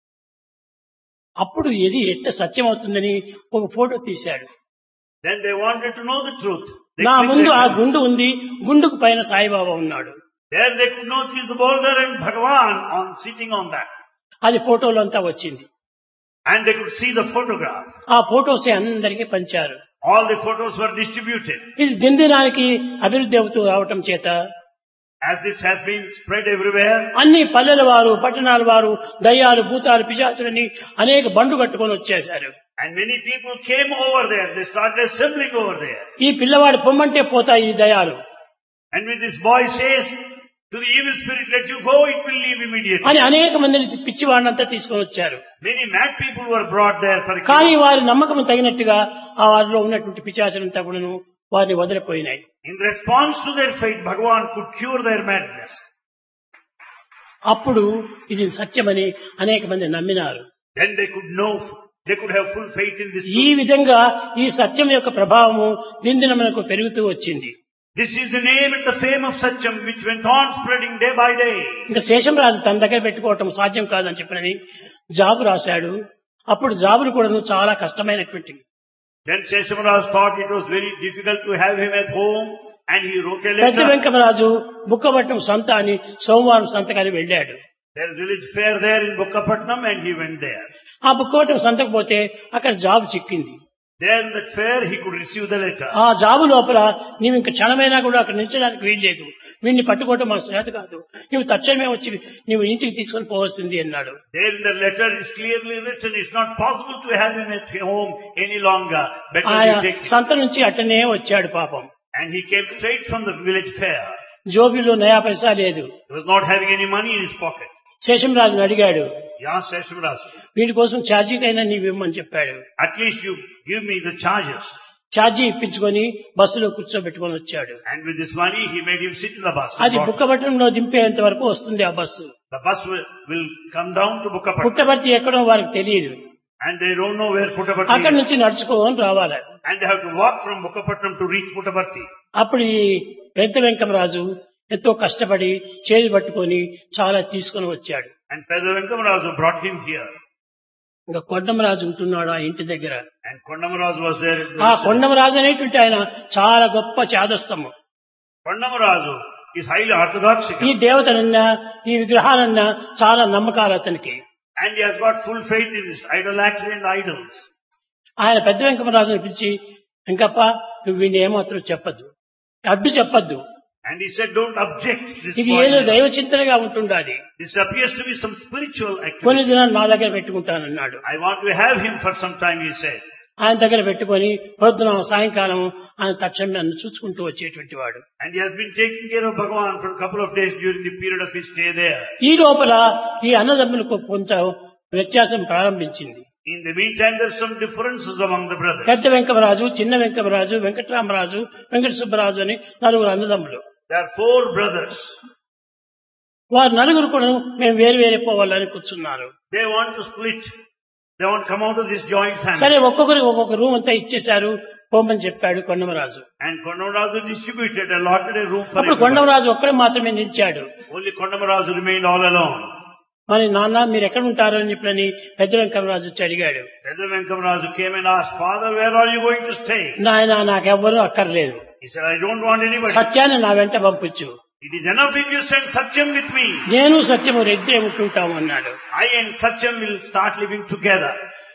Speaker 2: అప్పుడు ఇది ఎట్ట సత్యం అవుతుందని ఒక ఫోటో తీశాడు
Speaker 1: Then they wanted to know the truth. They
Speaker 2: నా
Speaker 1: clicked
Speaker 2: ముందు ఆ
Speaker 1: that-
Speaker 2: గుండు ఉంది గుండుకు పైన సాయిబాబా ఉన్నాడు
Speaker 1: There they could not see the boulder and Bhagavan on sitting on that.
Speaker 2: అది ఫోటోలో అంతా వచ్చింది
Speaker 1: And they could see the photograph.
Speaker 2: ఆ ఫోటోస్ అందరికీ పంచారు
Speaker 1: All the photos were distributed.
Speaker 2: ఇది దినదినానికి అభివృద్ధి అవుతూ రావటం చేత
Speaker 1: As this has been spread everywhere,
Speaker 2: అన్ని పల్లెల వారు పట్టణాల వారు దయ్యాలు భూతాలు పిశాచులని అనేక బండ్లు కట్టుకొని వచ్చేశారు
Speaker 1: and many people came over there. They started assembling over there.
Speaker 2: ఈ పిల్లవాడు పొమ్మంటే పోతాయి ఈ దయాలు
Speaker 1: And when this boy says to the evil spirit, let you go, it will leave immediately.
Speaker 2: అని అనేక మందిని పిచ్చివాడినంతా తీసుకొని వచ్చారు
Speaker 1: Many mad people were brought there for a
Speaker 2: కానీ వారి నమ్మకం తగినట్టుగా ఆ వారిలో ఉన్నటువంటి పిచాచులంతా కూడాను వారిని వదిలిపోయినాయి
Speaker 1: In response to their faith, Bhagavan could cure their madness.
Speaker 2: అప్పుడు ఇది సత్యమని అనేక మంది నమ్మినారు
Speaker 1: Then they could know, they could have full faith in this
Speaker 2: ఈ
Speaker 1: truth.
Speaker 2: విధంగా ఈ సత్యం యొక్క ప్రభావము దినదినమునకు పెరుగుతూ వచ్చింది
Speaker 1: This is the name and the fame of Satyam which went on spreading day by day.
Speaker 2: ఇంకా శేషంరాజు తన దగ్గర పెట్టుకోవటం సాధ్యం కాదని చెప్పినని జాబు రాశాడు అప్పుడు జాబులు కూడాను చాలా కష్టమైనటువంటివి
Speaker 1: Then Seshamaraj thought it was very difficult to have him at home and he wrote a
Speaker 2: పెద్ద
Speaker 1: letter.
Speaker 2: వెంకమరాజు బుక్కపట్నం సంత అని సోమవారం సంతకాని వెళ్ళాడు
Speaker 1: There is village fair there in Bukkapatnam and he went there.
Speaker 2: ఆ బుక్కపట్నం సంతకు పోతే అక్కడ జాబు చిక్కింది
Speaker 1: There in that fair he could receive the letter.
Speaker 2: ఆ జాబు లోపల నీవు ఇంక క్షణమైనా కూడా అక్కడ నిలిచడానికి వీల్లేదు వీడిని పట్టుకోవటం మా చేత కాదు నువ్వు తక్షణమే వచ్చి నువ్వు ఇంటికి తీసుకొని పోవలసింది అన్నాడు
Speaker 1: There in the letter is clearly written it's not possible to have him at home any longer. Better
Speaker 2: ఆయన
Speaker 1: you take
Speaker 2: సంత నుంచి అట్టనే వచ్చాడు పాపం
Speaker 1: And he came straight from the village fair.
Speaker 2: జోబిలో నయా పైసా లేదు
Speaker 1: He was not having any money in his pocket.
Speaker 2: శేషంరాజుని అడిగాడు
Speaker 1: He asked Seshamaraj,
Speaker 2: వీటి కోసం ఛార్జీకైనా నీవు ఇవ్వమని చెప్పాడు
Speaker 1: at least you give me the charges.
Speaker 2: Charge ఇప్పించుకొని బస్సులో కూర్చోబెట్టుకొని వచ్చాడు
Speaker 1: And with this money he made him sit in the bus.
Speaker 2: అది బుక్కపట్నంలో దింపేంత వరకు వస్తుంది ఆ bus
Speaker 1: The bus will, will come down to Bukkapatnam.
Speaker 2: పుట్టబర్తి ఎక్కడో వారికి తెలియదు
Speaker 1: And they don't know where
Speaker 2: అక్కడి
Speaker 1: Puttaparthi is.
Speaker 2: నుంచి నడుచుకోని రావాలి
Speaker 1: And they have to walk from Bukkapatnam to reach Puttaparthi.
Speaker 2: అప్పుడు ఈ పెద్ద వెంకమరాజు ఎంతో కష్టపడి చేతి పట్టుకొని చాలా తీసుకొని వచ్చాడు
Speaker 1: And Pedra Venkamaraju brought him here.
Speaker 2: ఇంకా కొండమరాజు ఉంటున్నాడు ఆ ఇంటి దగ్గర
Speaker 1: And Kondamaraju was there. at the
Speaker 2: ఆ
Speaker 1: reception.
Speaker 2: కొండమరాజు అనేటువంటి ఆయన చాలా గొప్ప చాదస్తము
Speaker 1: Kondamaraju is highly orthodox.
Speaker 2: ఈ దేవతనన్నా ఈ విగ్రహాలన్నా చాలా నమ్మకాలు అతనికి
Speaker 1: And he has got full faith in this idolatry and idols.
Speaker 2: ఆయన పెద్ద వెంకమరాజుని పిలిచి వెంకప్ప నువ్వు వీడిని ఏమాత్రం చెప్పద్దు అడ్డు చెప్పద్దు
Speaker 1: And he said, don't object this
Speaker 2: ఇది ఏదో
Speaker 1: point.
Speaker 2: దైవ చింతనగా ఉంటుండాలి
Speaker 1: This appears to be some spiritual
Speaker 2: కొన్ని
Speaker 1: activity.
Speaker 2: దినాలు నా దగ్గర పెట్టుకుంటానన్నాడు
Speaker 1: I want to have him for some time, he said.
Speaker 2: ఆయన దగ్గర పెట్టుకొని పొద్దున సాయంకాలం ఆయన తక్షణం నన్ను చూసుకుంటూ వచ్చేటువంటి వాడు
Speaker 1: And he has been taking care of Bhagavan for a couple of days during the period of his stay there.
Speaker 2: ఈ లోపల ఈ అన్నదమ్ములకు కొంత వ్యత్యాసం ప్రారంభించింది
Speaker 1: In the meantime, there's some differences among the brothers.
Speaker 2: పెద్ద వెంకమరాజు చిన్న వెంకమరాజు వెంకటరామరాజు వెంకట సుబ్బరాజు అని నలుగురు అన్నదమ్ములు
Speaker 1: There are four brothers.
Speaker 2: వారు నలుగురు కూడా మేము వేరు వేరే పోవాలని కూర్చున్నారు
Speaker 1: They want to split. They want to come out of this joint family.
Speaker 2: సరే ఒక్కొక్కరికి ఒక్కొక్క రూమ్ అంతా ఇచ్చేశారు పోమని చెప్పాడు Kondamaraju
Speaker 1: And Kondamarazu distributed, allotted a room for
Speaker 2: అప్పుడు
Speaker 1: everybody.
Speaker 2: కొండమరాజు ఒక్కడే మాత్రమే నిలిచాడు
Speaker 1: Only Kondamarazu remained all alone.
Speaker 2: మరి నాన్న మీరు ఎక్కడ ఉంటారు అని చెప్పని పెద్ద వెంకమరాజు వచ్చి అడిగాడు
Speaker 1: Pedra Venkamarazu came and asked, Father, where are you going to stay?
Speaker 2: నాయన నాకెవ్వరూ అక్కర్లేదు
Speaker 1: He said, I don't want anybody.
Speaker 2: సత్యాన్ని నా వెంట పంపించు
Speaker 1: It is enough if you send Satyam with me.
Speaker 2: నేను సత్యము రెద్దే ఉంటుంటాము అన్నాడు
Speaker 1: I and Satyam will start living together.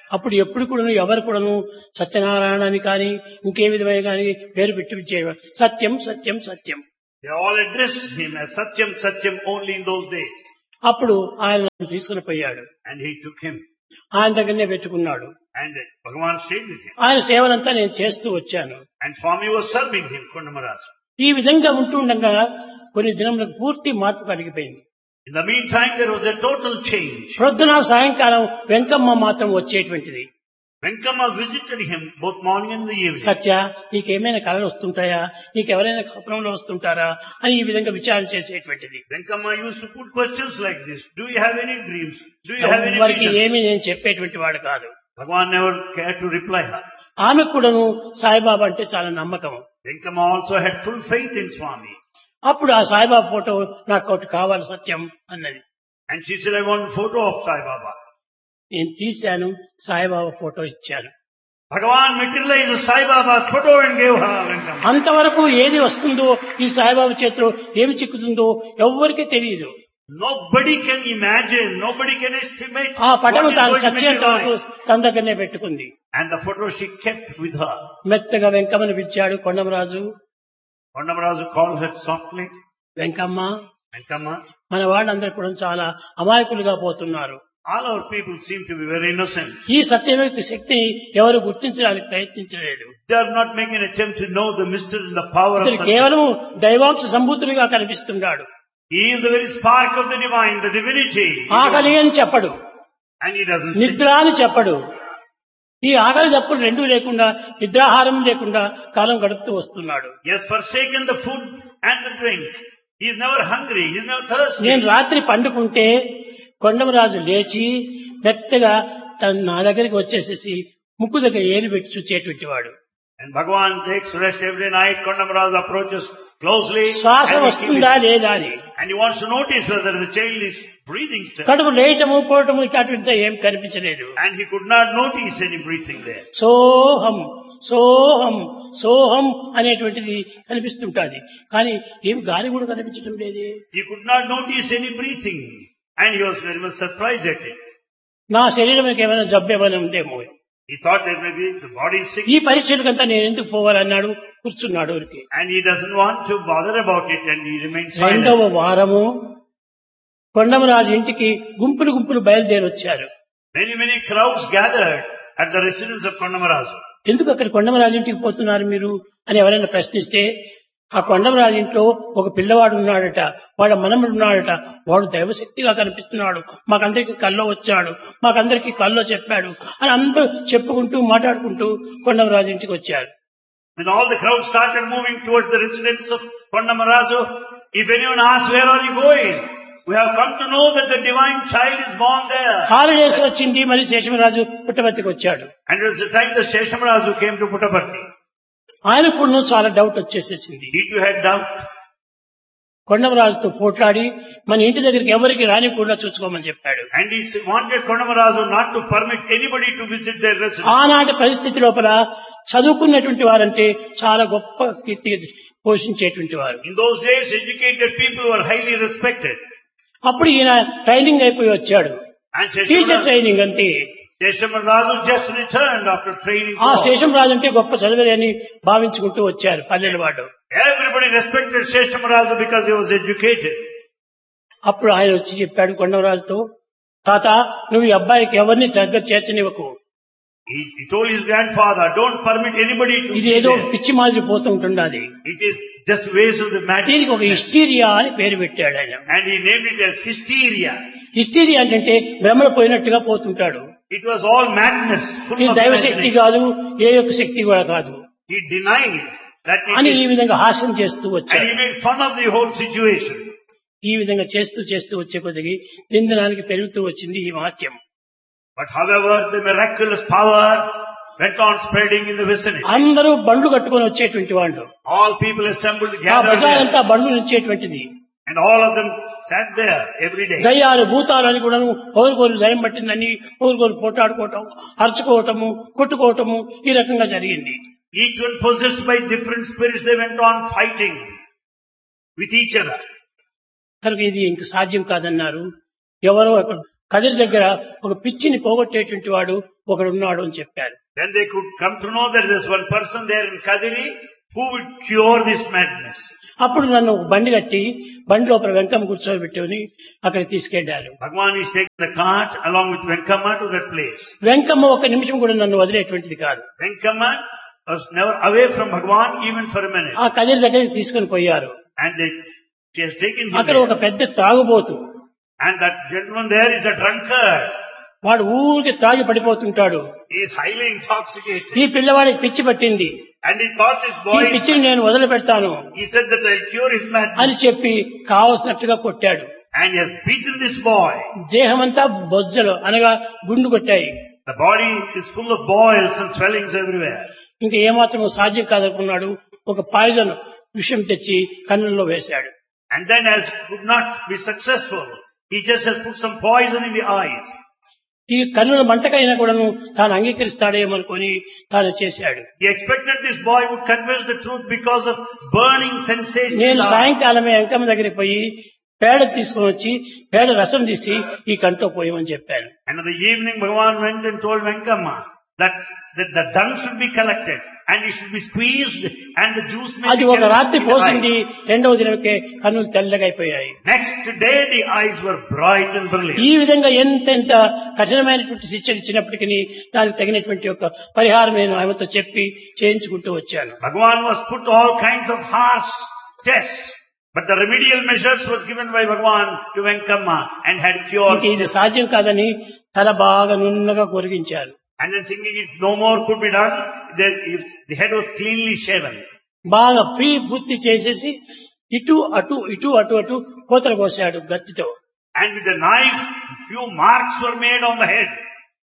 Speaker 2: అప్పుడు ఎప్పుడు కూడాను ఎవరు కూడాను సత్యనారాయణ అని కానీ ఇంకే విధమైన కానీ పేరు పెట్టి పిలిచేవారు సత్యం సత్యం సత్యం
Speaker 1: They all addressed him as Satyam Satyam only in those days.
Speaker 2: అప్పుడు ఆయన నన్ను తీసుకుని పోయాడు
Speaker 1: And he took him.
Speaker 2: ఆయన దగ్గరనే పెట్టుకున్నాడు
Speaker 1: And Bhagavan stayed with him.
Speaker 2: ఆయన సేవలంతా నేను చేస్తూ వచ్చాను
Speaker 1: And Swami was serving him, Kundamaraj.
Speaker 2: ఈ విధంగా ఉంటుండగా కొన్ని దినములకు పూర్తి మార్పు కలిగిపోయింది
Speaker 1: In the meantime, there was a total change.
Speaker 2: ప్రొద్దున సాయంకాలం వెంకమ్మ మాత్రం వచ్చేటువంటిది
Speaker 1: Venkama visited him both morning and the evening.
Speaker 2: సత్య నీకేమైనా కళలు వస్తుంటాయా నీకెవరైనా కల్పనలో వస్తుంటారా అని ఈ విధంగా విచారణ చేసేటువంటిది
Speaker 1: Venkama used to put questions like this. Do you have any dreams? Do you have any
Speaker 2: ఎవరికి
Speaker 1: visions?
Speaker 2: ఏమీ నేను చెప్పేటువంటి వాడు కాదు
Speaker 1: Bhagavan never cared to reply her.
Speaker 2: ఆమె కూడాను సాయిబాబా అంటే చాలా నమ్మకం
Speaker 1: Venkama also had full faith in Swami.
Speaker 2: అప్పుడు ఆ సాయిబాబా ఫోటో నాకు ఒకటి కావాలి సత్యం అన్నది
Speaker 1: And she said, I want a photo of Sai Baba.
Speaker 2: నేను తీశాను సాయిబాబా ఫోటో ఇచ్చాను
Speaker 1: Bhagavan materialized Sai Baba's photo and gave her Venkama.
Speaker 2: అంతవరకు ఏది వస్తుందో ఈ సాయిబాబా చేతిలో ఏమి చిక్కుతుందో ఎవ్వరికీ తెలియదు
Speaker 1: Nobody can imagine, nobody can estimate
Speaker 2: ఆ
Speaker 1: what
Speaker 2: పటము
Speaker 1: is
Speaker 2: తాను
Speaker 1: going to
Speaker 2: చచ్చేంత వరకు
Speaker 1: materialize.
Speaker 2: తన దగ్గరనే పెట్టుకుంది
Speaker 1: And the photo she kept with her.
Speaker 2: మెత్తగా వెంకమ్మని పిలిచాడు Kondamaraju
Speaker 1: Pandamarazu called her softly,
Speaker 2: Venkamma
Speaker 1: Venkama,
Speaker 2: మన వాళ్ళందరూ కూడా చాలా అమాయకులుగా పోతున్నారు
Speaker 1: all our people seem to be very innocent.
Speaker 2: ఈ సత్యమైన శక్తిని ఎవరు గుర్తించడానికి ప్రయత్నించలేదు
Speaker 1: They are not making an attempt to know the mystery and the power of
Speaker 2: ఇతను
Speaker 1: Satyam.
Speaker 2: కేవలం దైవాంశ సంభూతులుగా కనిపిస్తున్నాడు
Speaker 1: He is the very spark of the divine, the divinity.
Speaker 2: ఆకలి అని చెప్పడు
Speaker 1: And he doesn't say,
Speaker 2: నిద్ర అని చెప్పడు ఈ ఆకలి తప్పులు రెండూ లేకుండా నిద్రాహారం లేకుండా కాలం గడుపుతూ వస్తున్నాడు
Speaker 1: he has forsaken the food and the drink. He is never hungry, he is never thirsty.
Speaker 2: నేను రాత్రి పండుకుంటే కొండమరాజు లేచి మెత్తగా తన నా దగ్గరికి వచ్చేసేసి ముక్కు దగ్గర ఏలు పెట్టి చూచేటువంటి వాడు
Speaker 1: And Bhagavan takes rest every night. Kondamaraja approaches closely.
Speaker 2: శ్వాస
Speaker 1: And he, keep
Speaker 2: వస్తుందా
Speaker 1: it-
Speaker 2: లేదా అని
Speaker 1: and he wants to notice whether the child is breathing still.
Speaker 2: కడుపు లేయటము పోవటము ఇట్లాంటివి ఏం కనిపించలేదు
Speaker 1: And he could not notice any breathing there.
Speaker 2: సోహం సోహం సోహం అనేటువంటిది కనిపిస్తుంటాది కానీ ఏం గాలి కూడా కనిపించడం లేదే
Speaker 1: He could not notice any breathing. And he was very much surprised at it.
Speaker 2: నా శరీరానికి ఏమైనా జబ్బు ఏమైనా ఉందేమో
Speaker 1: He thought that maybe the body is sick.
Speaker 2: ఈ పరీక్షలకంతా నేను ఎందుకు పోవాలన్నాడు కూర్చున్నాడు ఊరికి
Speaker 1: And he doesn't want to bother about it and he remains silent.
Speaker 2: రెండవ వారము కొండమరాజు ఇంటికి గుంపులు గుంపులు బయలుదేరి వచ్చారు
Speaker 1: Many, many crowds gathered at the residence of Kondamarazu.
Speaker 2: ఎందుకు అక్కడ కొండమరాజు ఇంటికి పోతున్నారు మీరు అని ఎవరైనా ప్రశ్నిస్తే ఆ కొండమరాజు ఇంట్లో ఒక పిల్లవాడు ఉన్నాడట వాడు మనముడు ఉన్నాడట వాడు దైవశక్తిగా కనిపిస్తున్నాడు మాకందరికి కల్లో వచ్చాడు మాకందరికి కల్లో చెప్పాడు అని అందరూ చెప్పుకుంటూ మాట్లాడుకుంటూ కొండమరాజు ఇంటికి వచ్చారు
Speaker 1: When all the crowd started moving towards the residence of Kondamarazu, if anyone asks, where are you going? We have come to know that the divine child is born there.
Speaker 2: Holidays వచ్చింది మరి శేషమరాజు పుట్టపర్తికి వచ్చాడు
Speaker 1: And it was the time that Sheshamarazu came to Puttaparthi.
Speaker 2: ఆయన కూడా చాలా doubt వచ్చేసేసింది
Speaker 1: He too had doubt.
Speaker 2: కొండమరాజుతో పోట్లాడి మన ఇంటి దగ్గరికి ఎవరికి రానికుండా చూసుకోమని చెప్పాడు
Speaker 1: And he s- wanted Kondamarazu not to permit anybody to visit their residence.
Speaker 2: ఆనాటి పరిస్థితి లోపల చదువుకున్నటువంటి వారంటే చాలా గొప్ప కీర్తి పోషించేటువంటి వారు
Speaker 1: In those days, educated people were highly respected.
Speaker 2: అప్పుడు ఈయన ట్రైనింగ్ అయిపోయి వచ్చాడు
Speaker 1: And
Speaker 2: టీచర్
Speaker 1: Sheshamarazu,
Speaker 2: ట్రైనింగ్ అంతే
Speaker 1: Sheshamarazu just returned after training.
Speaker 2: ఆ
Speaker 1: for all.
Speaker 2: శేషం రాజు అంటే గొప్ప చదివే అని భావించుకుంటూ వచ్చారు పల్లెల వాడు
Speaker 1: Everybody respected Sheshamarazu because he was educated.
Speaker 2: అప్పుడు ఆయన వచ్చి చెప్పాడు కొండవరాజుతో తాత నువ్వు ఈ అబ్బాయికి ఎవరిని దగ్గర చేర్చనివ్వకు
Speaker 1: He, he told his grandfather, don't permit anybody to
Speaker 2: ఇది
Speaker 1: be
Speaker 2: ఏదో
Speaker 1: there.
Speaker 2: పిచ్చి మాదిరి పోతూ ఉంటున్నది
Speaker 1: It is just ways of the
Speaker 2: దీనికి ఒక
Speaker 1: magic.
Speaker 2: హిస్టీరియా అని పేరు పెట్టాడు ఆయన
Speaker 1: And he named it as hysteria.
Speaker 2: Hysteria అంటే భ్రమణ పోయినట్టుగా పోతుంటాడు
Speaker 1: It was all madness, full
Speaker 2: ఇది
Speaker 1: of
Speaker 2: దైవశక్తి
Speaker 1: imagination.
Speaker 2: కాదు ఏ యొక్క శక్తి కూడా కాదు
Speaker 1: He denied that
Speaker 2: అని
Speaker 1: it
Speaker 2: ఈ
Speaker 1: is,
Speaker 2: విధంగా హాస్యం చేస్తూ
Speaker 1: and
Speaker 2: వచ్చాడు
Speaker 1: he made fun of the whole situation.
Speaker 2: ఈ విధంగా చేస్తూ చేస్తూ వచ్చే కొద్దికి దినదినానికి పెరుగుతూ వచ్చింది ఈ మహత్యం
Speaker 1: But however, the miraculous power went on spreading in the vicinity.
Speaker 2: అందరూ బండ్లు కట్టుకొని వచ్చేటువంటి వాళ్ళు
Speaker 1: All people assembled,
Speaker 2: ఆ
Speaker 1: gathered
Speaker 2: బజార్
Speaker 1: there,
Speaker 2: అంతా బండ్లు నుంచేటువంటిది
Speaker 1: and all of them sat there every day.
Speaker 2: దయ్యాలు భూతాలు అని కూడా ఓరుకోరు దయం పట్టిందని ఓరుకోరు పోటాడుకోవటం అరుచుకోవటము కొట్టుకోవటము ఈ రకంగా జరిగింది
Speaker 1: Each one possessed by different spirits, they went on fighting with each other.
Speaker 2: కనుక ఇది ఇంక సాధ్యం కాదన్నారు ఎవరో అక్కడ కదిరి దగ్గర ఒక పిచ్చిని పోగొట్టేటువంటి వాడు ఒకడు ఉన్నాడు అని చెప్పారు
Speaker 1: Then they could come to know that there's one person there in Kadiri who would cure this madness.
Speaker 2: అప్పుడు నన్ను ఒక బండి కట్టి బండి లోపల వెంకమ్మ కూర్చోబెట్టుకుని అక్కడ తీసుకెళ్లారు
Speaker 1: Bhagwan is taking the cart along with Venkama to that place.
Speaker 2: Venkamma ఒక నిమిషం కూడా నన్ను వదిలేటువంటిది కాదు
Speaker 1: Venkama was never away from Bhagwan even for a minute.
Speaker 2: ఆ కదిరి దగ్గరికి తీసుకుని పోయారు
Speaker 1: And they, she has taken him
Speaker 2: అక్కడ ఒక
Speaker 1: there.
Speaker 2: పెద్ద తాగుబోతు
Speaker 1: And that gentleman there is a drunkard.
Speaker 2: వాడు ఊరికి తాగి పడిపోతుంటాడు
Speaker 1: He is highly intoxicated.
Speaker 2: ఈ పిల్లవాడికి పిచ్చి పట్టింది
Speaker 1: And he thought this
Speaker 2: ఈ
Speaker 1: boy,
Speaker 2: పిచ్చిని నేను వదిలిపెడతాను
Speaker 1: he said that I'll cure his madness.
Speaker 2: అని చెప్పి కావలసినట్టుగా కొట్టాడు
Speaker 1: And he has beaten this boy.
Speaker 2: దేహమంతా బొజ్జలు అనగా గుండు కొట్టాయి
Speaker 1: The body is full of boils and swellings everywhere.
Speaker 2: ఇంకా ఏమాత్రం సాధ్యం కాదనుకున్నాడు ఒక పాయిజన్ విషం తెచ్చి కన్నుల్లో వేశాడు
Speaker 1: And then as could not be successful, he just has put some poison in the eyes.
Speaker 2: ఈ కన్నుల మంటకైనా కూడాను తాను అంగీకరిస్తాడేమనుకొని తాను చేశాడు
Speaker 1: He expected this boy would confess the truth because of burning sensation. in
Speaker 2: నేను
Speaker 1: the eye.
Speaker 2: సాయంకాలమే అంకమ్మ దగ్గరికి పోయి పేడ తీసుకొని వచ్చి పేడ రసం తీసి ఈ కంట్లో పోయమని చెప్పాను
Speaker 1: And in the evening, Bhagavan went and told Venkama that, that the dung should be collected and it should be squeezed and the juice may
Speaker 2: అది
Speaker 1: be
Speaker 2: ఒక
Speaker 1: kept
Speaker 2: రాత్రి
Speaker 1: in the
Speaker 2: పోసింది
Speaker 1: eye.
Speaker 2: రెండవ దినకే కన్నులు తెల్లగా అయిపోయాయి
Speaker 1: Next day, the eyes were bright and brilliant.
Speaker 2: ఈ విధంగా ఎంతెంత కఠినమైనటువంటి శిక్షలు ఇచ్చినప్పటికీ దానికి తగినటువంటి ఒక పరిహారం నేను ఆమెతో చెప్పి చేయించుకుంటూ వచ్చాను
Speaker 1: Bhagavan was put all kinds of harsh tests, but the remedial measures was given by Bhagavan to Venkama and had cured.
Speaker 2: ఇంక ఇది సాధ్యం కాదని తల బాగా నున్నగా కొరిగించారు
Speaker 1: And then thinking if no more could be done, the, if the head was cleanly shaven.
Speaker 2: బాగా free పూర్తి చేసేసి ఇటు అటు ఇటు అటు అటు కోతలు కోసాడు గత్తితో
Speaker 1: And with the knife, few marks were made on the head.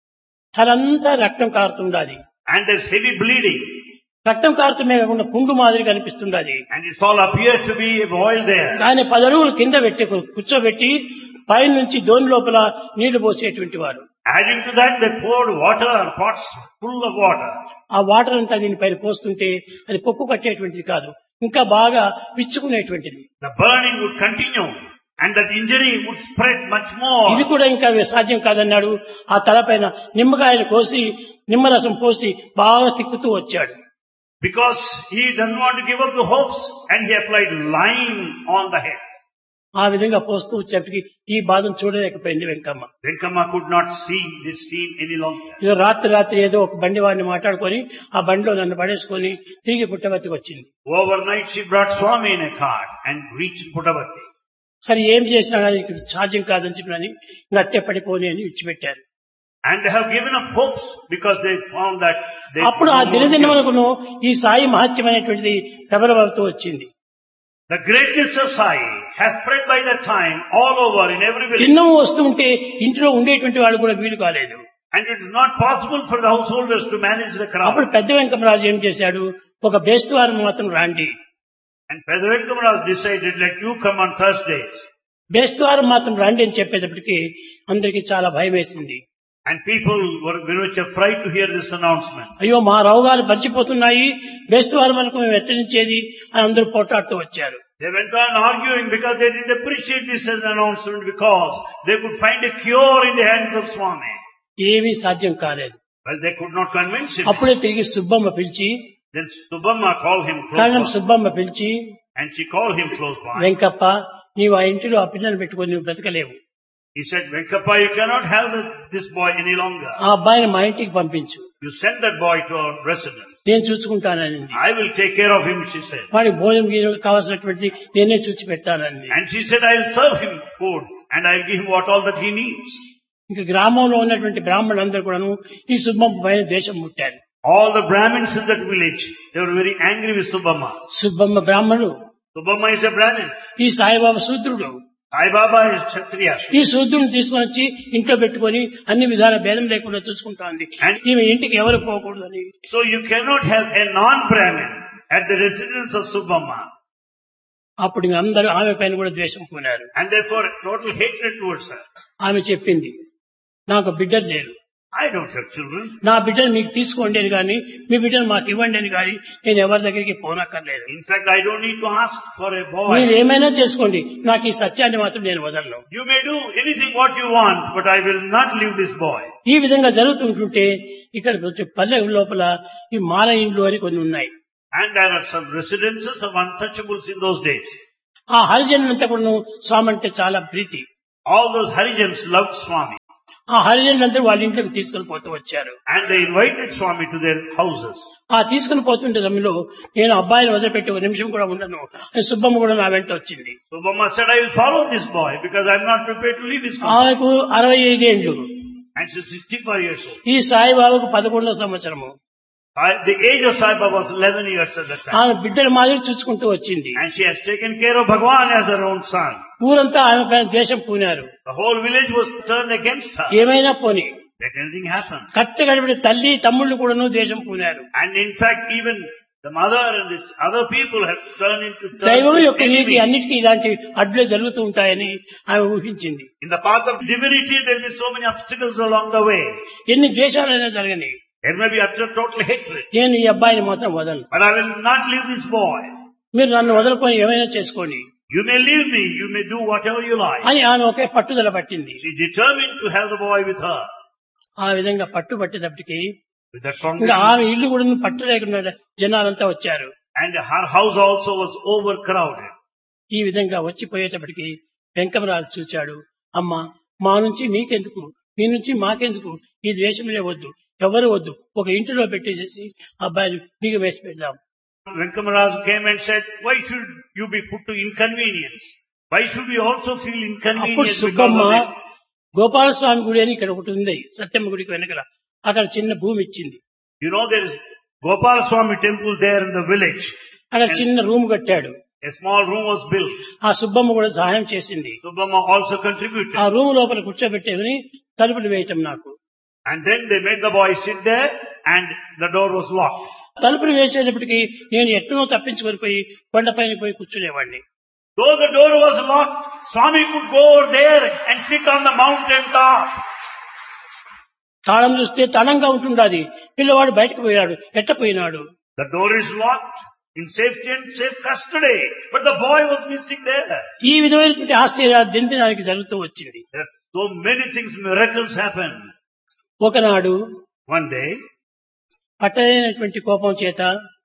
Speaker 2: తలంతా రక్తం కారుతుండాది
Speaker 1: And there's heavy bleeding.
Speaker 2: రక్తం కారుతమే కాకుండా పుండు మాదిరి కనిపిస్తుండది
Speaker 1: And it's all appeared to be a boil there.
Speaker 2: దాని పదరువులు కింద పెట్టి కూర్చోబెట్టి పైన నుంచి దోని లోపల నీళ్లు పోసేటువంటి వారు
Speaker 1: Adding to that, they poured water, pots full of water.
Speaker 2: ఆ వాటర్ అంతా దీనిపైన పోస్తుంటే అది పొక్కు కట్టేటువంటిది కాదు ఇంకా బాగా విచ్చుకునేటువంటిది
Speaker 1: The burning would continue and that injury would spread much
Speaker 2: ఇది
Speaker 1: more.
Speaker 2: కూడా ఇంకా సాధ్యం కాదన్నాడు ఆ తలపైన నిమ్మకాయలు కోసి నిమ్మరసం పోసి బాగా తిక్కుతూ వచ్చాడు
Speaker 1: Because he doesn't want to give up the hopes and he applied lime on the head.
Speaker 2: ఆ విధంగా పోస్తూ వచ్చేప్పటికి ఈ బాధను చూడలేకపోయింది Venkamma
Speaker 1: Venkama could not see this scene any longer.
Speaker 2: ఏదో రాత్రి రాత్రి ఏదో ఒక బండి వాడిని మాట్లాడుకొని ఆ బండిలో నన్ను పడేసుకొని తిరిగి పుట్టబతికి వచ్చింది
Speaker 1: Overnight she brought Swami in a cart and reached Puttavati.
Speaker 2: సరే ఏం చేసినా కానీ ఇక్కడ సాధ్యం కాదని చెప్పినని నట్టే పడిపోని అని విడిచిపెట్టారు
Speaker 1: And they have given up hopes because they found that they
Speaker 2: అప్పుడు ఆ
Speaker 1: no more cure.
Speaker 2: దినదినములకును ఈ సాయి మహత్యం అనేటువంటిది ప్రబలమవుతూ వచ్చింది
Speaker 1: The greatness of Sai has spread by that time all over in every village.
Speaker 2: తిన్నం వస్తుంటే ఇంట్లో ఉండేటువంటి వాళ్ళు కూడా వీలు కాలేదు
Speaker 1: And it is not possible for the householders to manage the
Speaker 2: అప్పుడు
Speaker 1: crowd.
Speaker 2: పెద్ద వెంకమరాజు ఏం చేశాడు ఒక బేస్తువారం మాత్రం రాండి
Speaker 1: And Pedavenkamaraj decided, let you come on Thursdays.
Speaker 2: బేస్తువారం మాత్రం రండి అని చెప్పేటప్పటికి అందరికీ చాలా భయం వేసింది
Speaker 1: And people were very much afraid to hear this announcement.
Speaker 2: అయ్యో మా రోగాలు పరిచిపోతున్నాయి బేస్తువారం వరకు మేము ఎట్టనించేది అని అందరూ పోట్లాడుతూ వచ్చారు
Speaker 1: They went on arguing because they didn't appreciate this as an announcement because they could find a cure in the hands of Swami.
Speaker 2: ఏమీ సాధ్యం కాలేదు
Speaker 1: Well, they could not convince him.
Speaker 2: అప్పుడే తిరిగి సుబ్బమ్మ పిలిచి
Speaker 1: Then Subhamma called him
Speaker 2: Karanam
Speaker 1: close by.
Speaker 2: Subbamma పిలిచి
Speaker 1: And she called him close by.
Speaker 2: Venkappa నీవు ఆ ఇంటిలో ఆ పిల్లని పెట్టుకొని నువ్వు బ్రతకలేవు
Speaker 1: He said, Venkappa, you cannot have the, this boy any longer.
Speaker 2: ఆ అబ్బాయిని మా ఇంటికి పంపించు
Speaker 1: You send that boy to our residence.
Speaker 2: నేను చూసుకుంటానని
Speaker 1: I will take care of him, she said.
Speaker 2: వాడికి భోజనం గీజనం కావాల్సినటువంటి నేనే చూసి పెడతానని
Speaker 1: And she said, I'll serve him food and I'll give him what all that he needs.
Speaker 2: ఇంకా గ్రామంలో ఉన్నటువంటి బ్రాహ్మణులందరూ కూడాను ఈ సుబ్బమ్మ పైన దేశం ముట్టారు
Speaker 1: All the Brahmins in that village, they were very angry with Subhamma.
Speaker 2: Subbamma బ్రాహ్మణుడు
Speaker 1: Subhamma is a Brahmin.
Speaker 2: ఈ Saibaba శూద్రుడు
Speaker 1: Sai Baba is Kshatriya.
Speaker 2: ఈ శూద్రుని తీసుకొని వచ్చి ఇంట్లో పెట్టుకొని అన్ని విధాల భేదం లేకుండా చూసుకుంటాంది
Speaker 1: And-
Speaker 2: ఈమె ఇంటికి ఎవరు పోకూడదని
Speaker 1: So you cannot have a non-Brahmin at the residence of Subhamma.
Speaker 2: అప్పుడు ఇంక అందరూ ఆమె పైన కూడా ద్వేషం పోనారు
Speaker 1: And therefore total hatred towards her.
Speaker 2: ఆమె చెప్పింది నాకు బిడ్డలు లేరు
Speaker 1: I don't have children.
Speaker 2: నా బిడ్డను మీకు తీసుకోండి అని కానీ మీ బిడ్డను మాకు ఇవ్వండి అని కానీ నేను ఎవరి దగ్గరికి పోనక్కర్లేదు
Speaker 1: In fact, I don't need to ask for a
Speaker 2: మీరు
Speaker 1: boy.
Speaker 2: ఏమైనా చేసుకోండి నాకు ఈ సత్యాన్ని మాత్రం నేను వదలను
Speaker 1: You may do anything what you want, but I will not leave this boy.
Speaker 2: ఈ విధంగా జరుగుతుంటుంటే ఇక్కడ కొంచెం పల్లె లోపల ఈ మాల ఇండ్లు అని కొన్ని ఉన్నాయి
Speaker 1: And there are some residences of untouchables in those days.
Speaker 2: ఆ హరిజనులంతా కూడా స్వామి అంటే చాలా ప్రీతి
Speaker 1: All those Harijans loved Swami.
Speaker 2: ఆ హరిజనులందరూ వాళ్ళ ఇంట్లోకి తీసుకొని పోతూ వచ్చారు
Speaker 1: And they invited Swami to their houses.
Speaker 2: ఆ తీసుకుని పోతుంటే సమయంలో నేను అబ్బాయిని వదిలిపెట్టి ఒక నిమిషం కూడా ఉండను అని సుబ్బమ్మ కూడా నా వెంట వచ్చింది
Speaker 1: So Mama said, I will follow this boy because I am not prepared to leave his company.
Speaker 2: ఆమెకు అరవై ఐదేళ్లు
Speaker 1: And she's 65 years old.
Speaker 2: ఈ సాయిబాబాకు పదకొండవ సంవత్సరము
Speaker 1: I, the age of Sai Baba was 11 years at that time.
Speaker 2: ఆమె బిడ్డల మాదిరి చూసుకుంటూ వచ్చింది
Speaker 1: And she has taken care of Bhagwan as her own son.
Speaker 2: ఊరంతా ఆమె పైన ద్వేషం పూనారు
Speaker 1: The whole village was turned against her.
Speaker 2: ఏమైనా పోని
Speaker 1: Let anything happen.
Speaker 2: కట్టగడిపిన తల్లి తమ్ముళ్ళు కూడాను ద్వేషం పూనారు
Speaker 1: And in fact, even the mother and the other people have turned into
Speaker 2: దైవం యొక్క నీతి
Speaker 1: enemies.
Speaker 2: అన్నిటికీ ఇలాంటి అడ్డులే జరుగుతూ ఉంటాయని ఆమె ఊహించింది
Speaker 1: In the path of divinity, there will be so many obstacles along the way.
Speaker 2: ఎన్ని ద్వేషాలైనా జరగని
Speaker 1: There may be utter total hatred.
Speaker 2: నేను ఈ అబ్బాయిని మాత్రం వదలను
Speaker 1: But I will not leave this boy.
Speaker 2: మీరు నన్ను వదులుకొని ఏమైనా చేసుకోండి
Speaker 1: You may leave me. You may do whatever you like.
Speaker 2: అని ఆమె ఒకే పట్టుదల పట్టింది
Speaker 1: She determined to have the boy with her.
Speaker 2: ఆ విధంగా పట్టు పట్టేటప్పటికి
Speaker 1: With that strong
Speaker 2: ఇంకా ఆమె
Speaker 1: determination.
Speaker 2: ఇల్లు కూడా పట్టు లేకుండా జనాలంతా వచ్చారు
Speaker 1: And her house also was overcrowded.
Speaker 2: ఈ విధంగా వచ్చిపోయేటప్పటికి వెంకమరాజు చూచాడు అమ్మ మా నుంచి నీకెందుకు మీ నుంచి మాకెందుకు ఈ ద్వేషములే వద్దు ఎవరు వద్దు ఒక ఇంటిలో పెట్టేసేసి అబ్బాయిని బిగ వేసి పెడదాం
Speaker 1: Venkamaraj came and said, why should you be put to inconvenience? Why should we also feel
Speaker 2: అప్పుడు
Speaker 1: inconvenience because
Speaker 2: Subbamma
Speaker 1: of this?
Speaker 2: Gopalaswamy గుడి అని ఇక్కడ ఒకటి ఉంది సత్యమ్మ గుడికి వెనకల అక్కడ చిన్న భూమి ఇచ్చింది
Speaker 1: You know there is Gopal Swami temple there in the village.
Speaker 2: అక్కడ చిన్న రూమ్ కట్టాడు
Speaker 1: A small room was built.
Speaker 2: ఆ సుబ్బమ్మ కూడా సహాయం చేసింది
Speaker 1: Subhamma also contributed.
Speaker 2: ఆ రూమ్ లోపల కూర్చోబెట్టేమని తలుపులు వేయటం నాకు
Speaker 1: And then they made the boy sit there and the door was locked.
Speaker 2: తలుపులు వేసేటప్పటికి నేను ఎట్లనో తప్పించుకొని పోయి కొండపైన పోయి కూర్చునేవాడిని
Speaker 1: Though the door was locked, Swami could go over there and sit on the mountain top.
Speaker 2: తాళం చూస్తే తణంగా ఉంటుండాది పిల్లవాడు బయటకు పోయాడు ఎట్ట పోయినాడు
Speaker 1: The door is locked in safety and safe custody. But the boy was missing there.
Speaker 2: ఈ విధమైనటువంటి ఆశ్చర్యాలు దినదినానికి జరుగుతూ వచ్చింది
Speaker 1: There's so many things, miracles happen.
Speaker 2: ఒకనాడు
Speaker 1: One day,
Speaker 2: పట్టలేనటువంటి కోపం చేత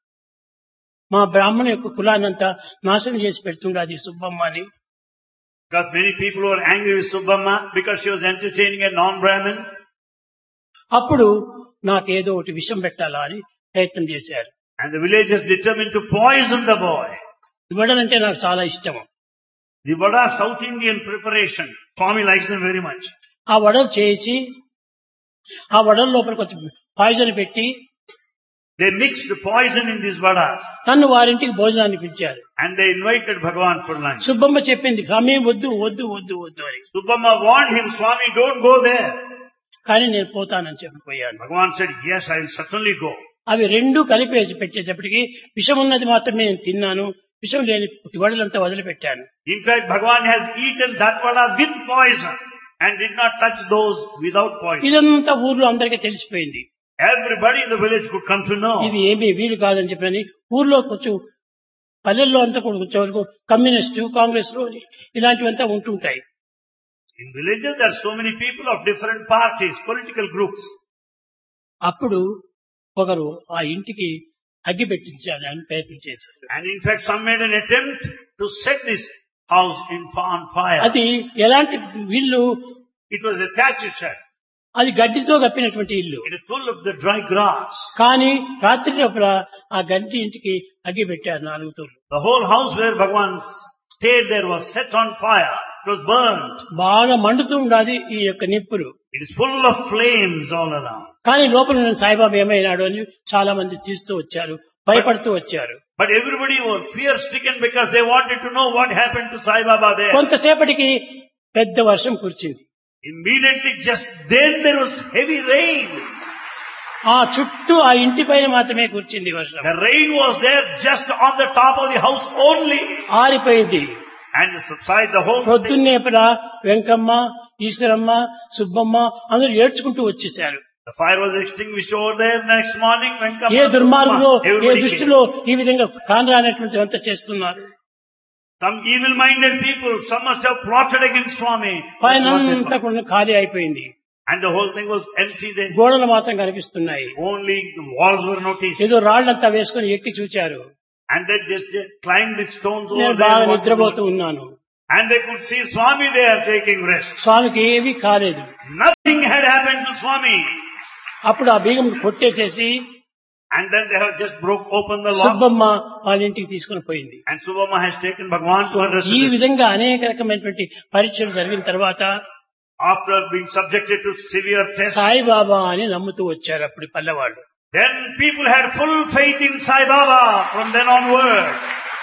Speaker 2: మా బ్రాహ్మణ యొక్క కులాన్నంతా నాశనం చేసి పెడుతుండాది సుబ్బమ్మ అని
Speaker 1: because many people were angry with Subbamma because she was entertaining a non-Brahmin,
Speaker 2: అప్పుడు నాకేదో ఒకటి విషం పెట్టాలా అని ప్రయత్నం చేశారు
Speaker 1: and the villagers determined to poison the boy.
Speaker 2: ఇవ్వడనంటే నాకు చాలా ఇష్టము
Speaker 1: The Vada South Indian preparation, Swami likes them very much.
Speaker 2: ఆ వడలు చేసి ఆ వడల లోపల కొంచెం పాయిజన్ పెట్టి
Speaker 1: They mixed poison in these vadas
Speaker 2: నన్ను వారింటికి భోజనాన్ని పిలిచారు
Speaker 1: and they invited Bhagavan for lunch.
Speaker 2: Subbamma చెప్పింది స్వామి వద్దు వద్దు వద్దు వద్దు అని
Speaker 1: Subbamma warned him, Swami, don't go there.
Speaker 2: కానీ నేను పోతానని చెప్పిపోయాను
Speaker 1: Bhagavan said, yes, I will certainly go.
Speaker 2: అవి రెండు కలిపేసి పెట్టేటప్పటికి విషం ఉన్నది మాత్రమే నేను తిన్నాను విషం లేని వడలంతా వదిలిపెట్టాను
Speaker 1: In fact, Bhagavan has eaten that vada with poison and did not touch those without poison.
Speaker 2: ఇదంతా ఊర్లో అందరికీ తెలిసిపోయింది
Speaker 1: Everybody in the village could come to know.
Speaker 2: ఇది ఏమీ వీలు కాదని చెప్పని ఊర్లో కొంచెం పల్లెల్లో అంతా కూడా కొంచెం వరకు కమ్యూనిస్టు కాంగ్రెస్ ఇలాంటివంతా ఉంటుంటాయి
Speaker 1: In villages, there are so many people of different parties, political groups.
Speaker 2: అప్పుడు ఒకరు ఆ ఇంటికి అగ్గి పెట్టించాలని ప్రయత్నం చేశారు
Speaker 1: And in fact, some made an attempt to set this house in, on fire.
Speaker 2: అది ఎలాంటి ఇల్లు
Speaker 1: It was a thatched shed.
Speaker 2: అది గడ్డితో కప్పినటువంటి ఇల్లు
Speaker 1: It is full of the dry grass.
Speaker 2: కానీ రాత్రి లోపల ఆ గడ్డి ఇంటికి అగ్గి పెట్టారు నాలుగు తూర్లు
Speaker 1: The whole house where Bhagavan stayed there was set on fire. It was burnt.
Speaker 2: బాగా మండుతూ ఉండాది ఈ యొక్క నిప్పులు
Speaker 1: It is full of flames all around.
Speaker 2: కానీ లోపల ఉన్న సాయిబాబా ఏమైనాడు అని చాలా మంది తీస్తూ వచ్చారు భయపడుతూ వచ్చారు
Speaker 1: But everybody was fear stricken because they wanted to know what happened to Sai Baba there.
Speaker 2: కొంతసేపటికి పెద్ద వర్షం కురిచింది
Speaker 1: Immediately just then there was heavy rain.
Speaker 2: ఆ చుట్టూ ఆ ఇంటి పైన మాత్రమే కూర్చింది వర్షం
Speaker 1: The rain was there just on the top of the house only.
Speaker 2: ఆరిపోయింది
Speaker 1: And subside the whole thing.
Speaker 2: ప్రొద్దున్నే పడ వెంకమ్మ ఈశ్వరమ్మ సుబ్బమ్మ అందరూ ఏడ్చుకుంటూ వచ్చేసారు
Speaker 1: The fire was extinguished over there. Next morning, when
Speaker 2: A దుర్మార్గులో A
Speaker 1: everybody came.
Speaker 2: దుష్టులో ఈ విధంగా కానరానటువంటి అంత చేస్తున్నారు
Speaker 1: Some evil-minded people, some must have plotted against Swami. That's
Speaker 2: పైన
Speaker 1: what they
Speaker 2: అంతా
Speaker 1: thought.
Speaker 2: కూడా ఖాళీ అయిపోయింది
Speaker 1: And the whole thing was empty there.
Speaker 2: గోడలు మాత్రం కనిపిస్తున్నాయి
Speaker 1: Only the walls were noticed.
Speaker 2: ఏదో రాళ్లంతా వేసుకొని ఎక్కి చూచారు
Speaker 1: And they just uh, climbed the stones over
Speaker 2: నేను
Speaker 1: there.
Speaker 2: బాగా
Speaker 1: and watched
Speaker 2: నిద్రపోతూ
Speaker 1: them.
Speaker 2: ఉన్నాను
Speaker 1: And they could see Swami there taking rest.
Speaker 2: స్వామికి ఏమీ కాలేదు
Speaker 1: Nothing had happened to Swami.
Speaker 2: అప్పుడు ఆ బీగం కొట్టేసేసి
Speaker 1: And then they have just broke open the lock.
Speaker 2: Subbamma వాళ్ళ ఇంటికి తీసుకుని పోయింది
Speaker 1: And Subhama has taken Bhagwan to her
Speaker 2: ఈ
Speaker 1: residence.
Speaker 2: విధంగా అనేక రకమైనటువంటి పరీక్షలు జరిగిన తర్వాత
Speaker 1: After being subjected to severe tests,
Speaker 2: Saibaba అని నమ్ముతూ వచ్చారు అప్పుడు పల్లెవాళ్ళు
Speaker 1: then people had full faith in Sai Baba from then onwards.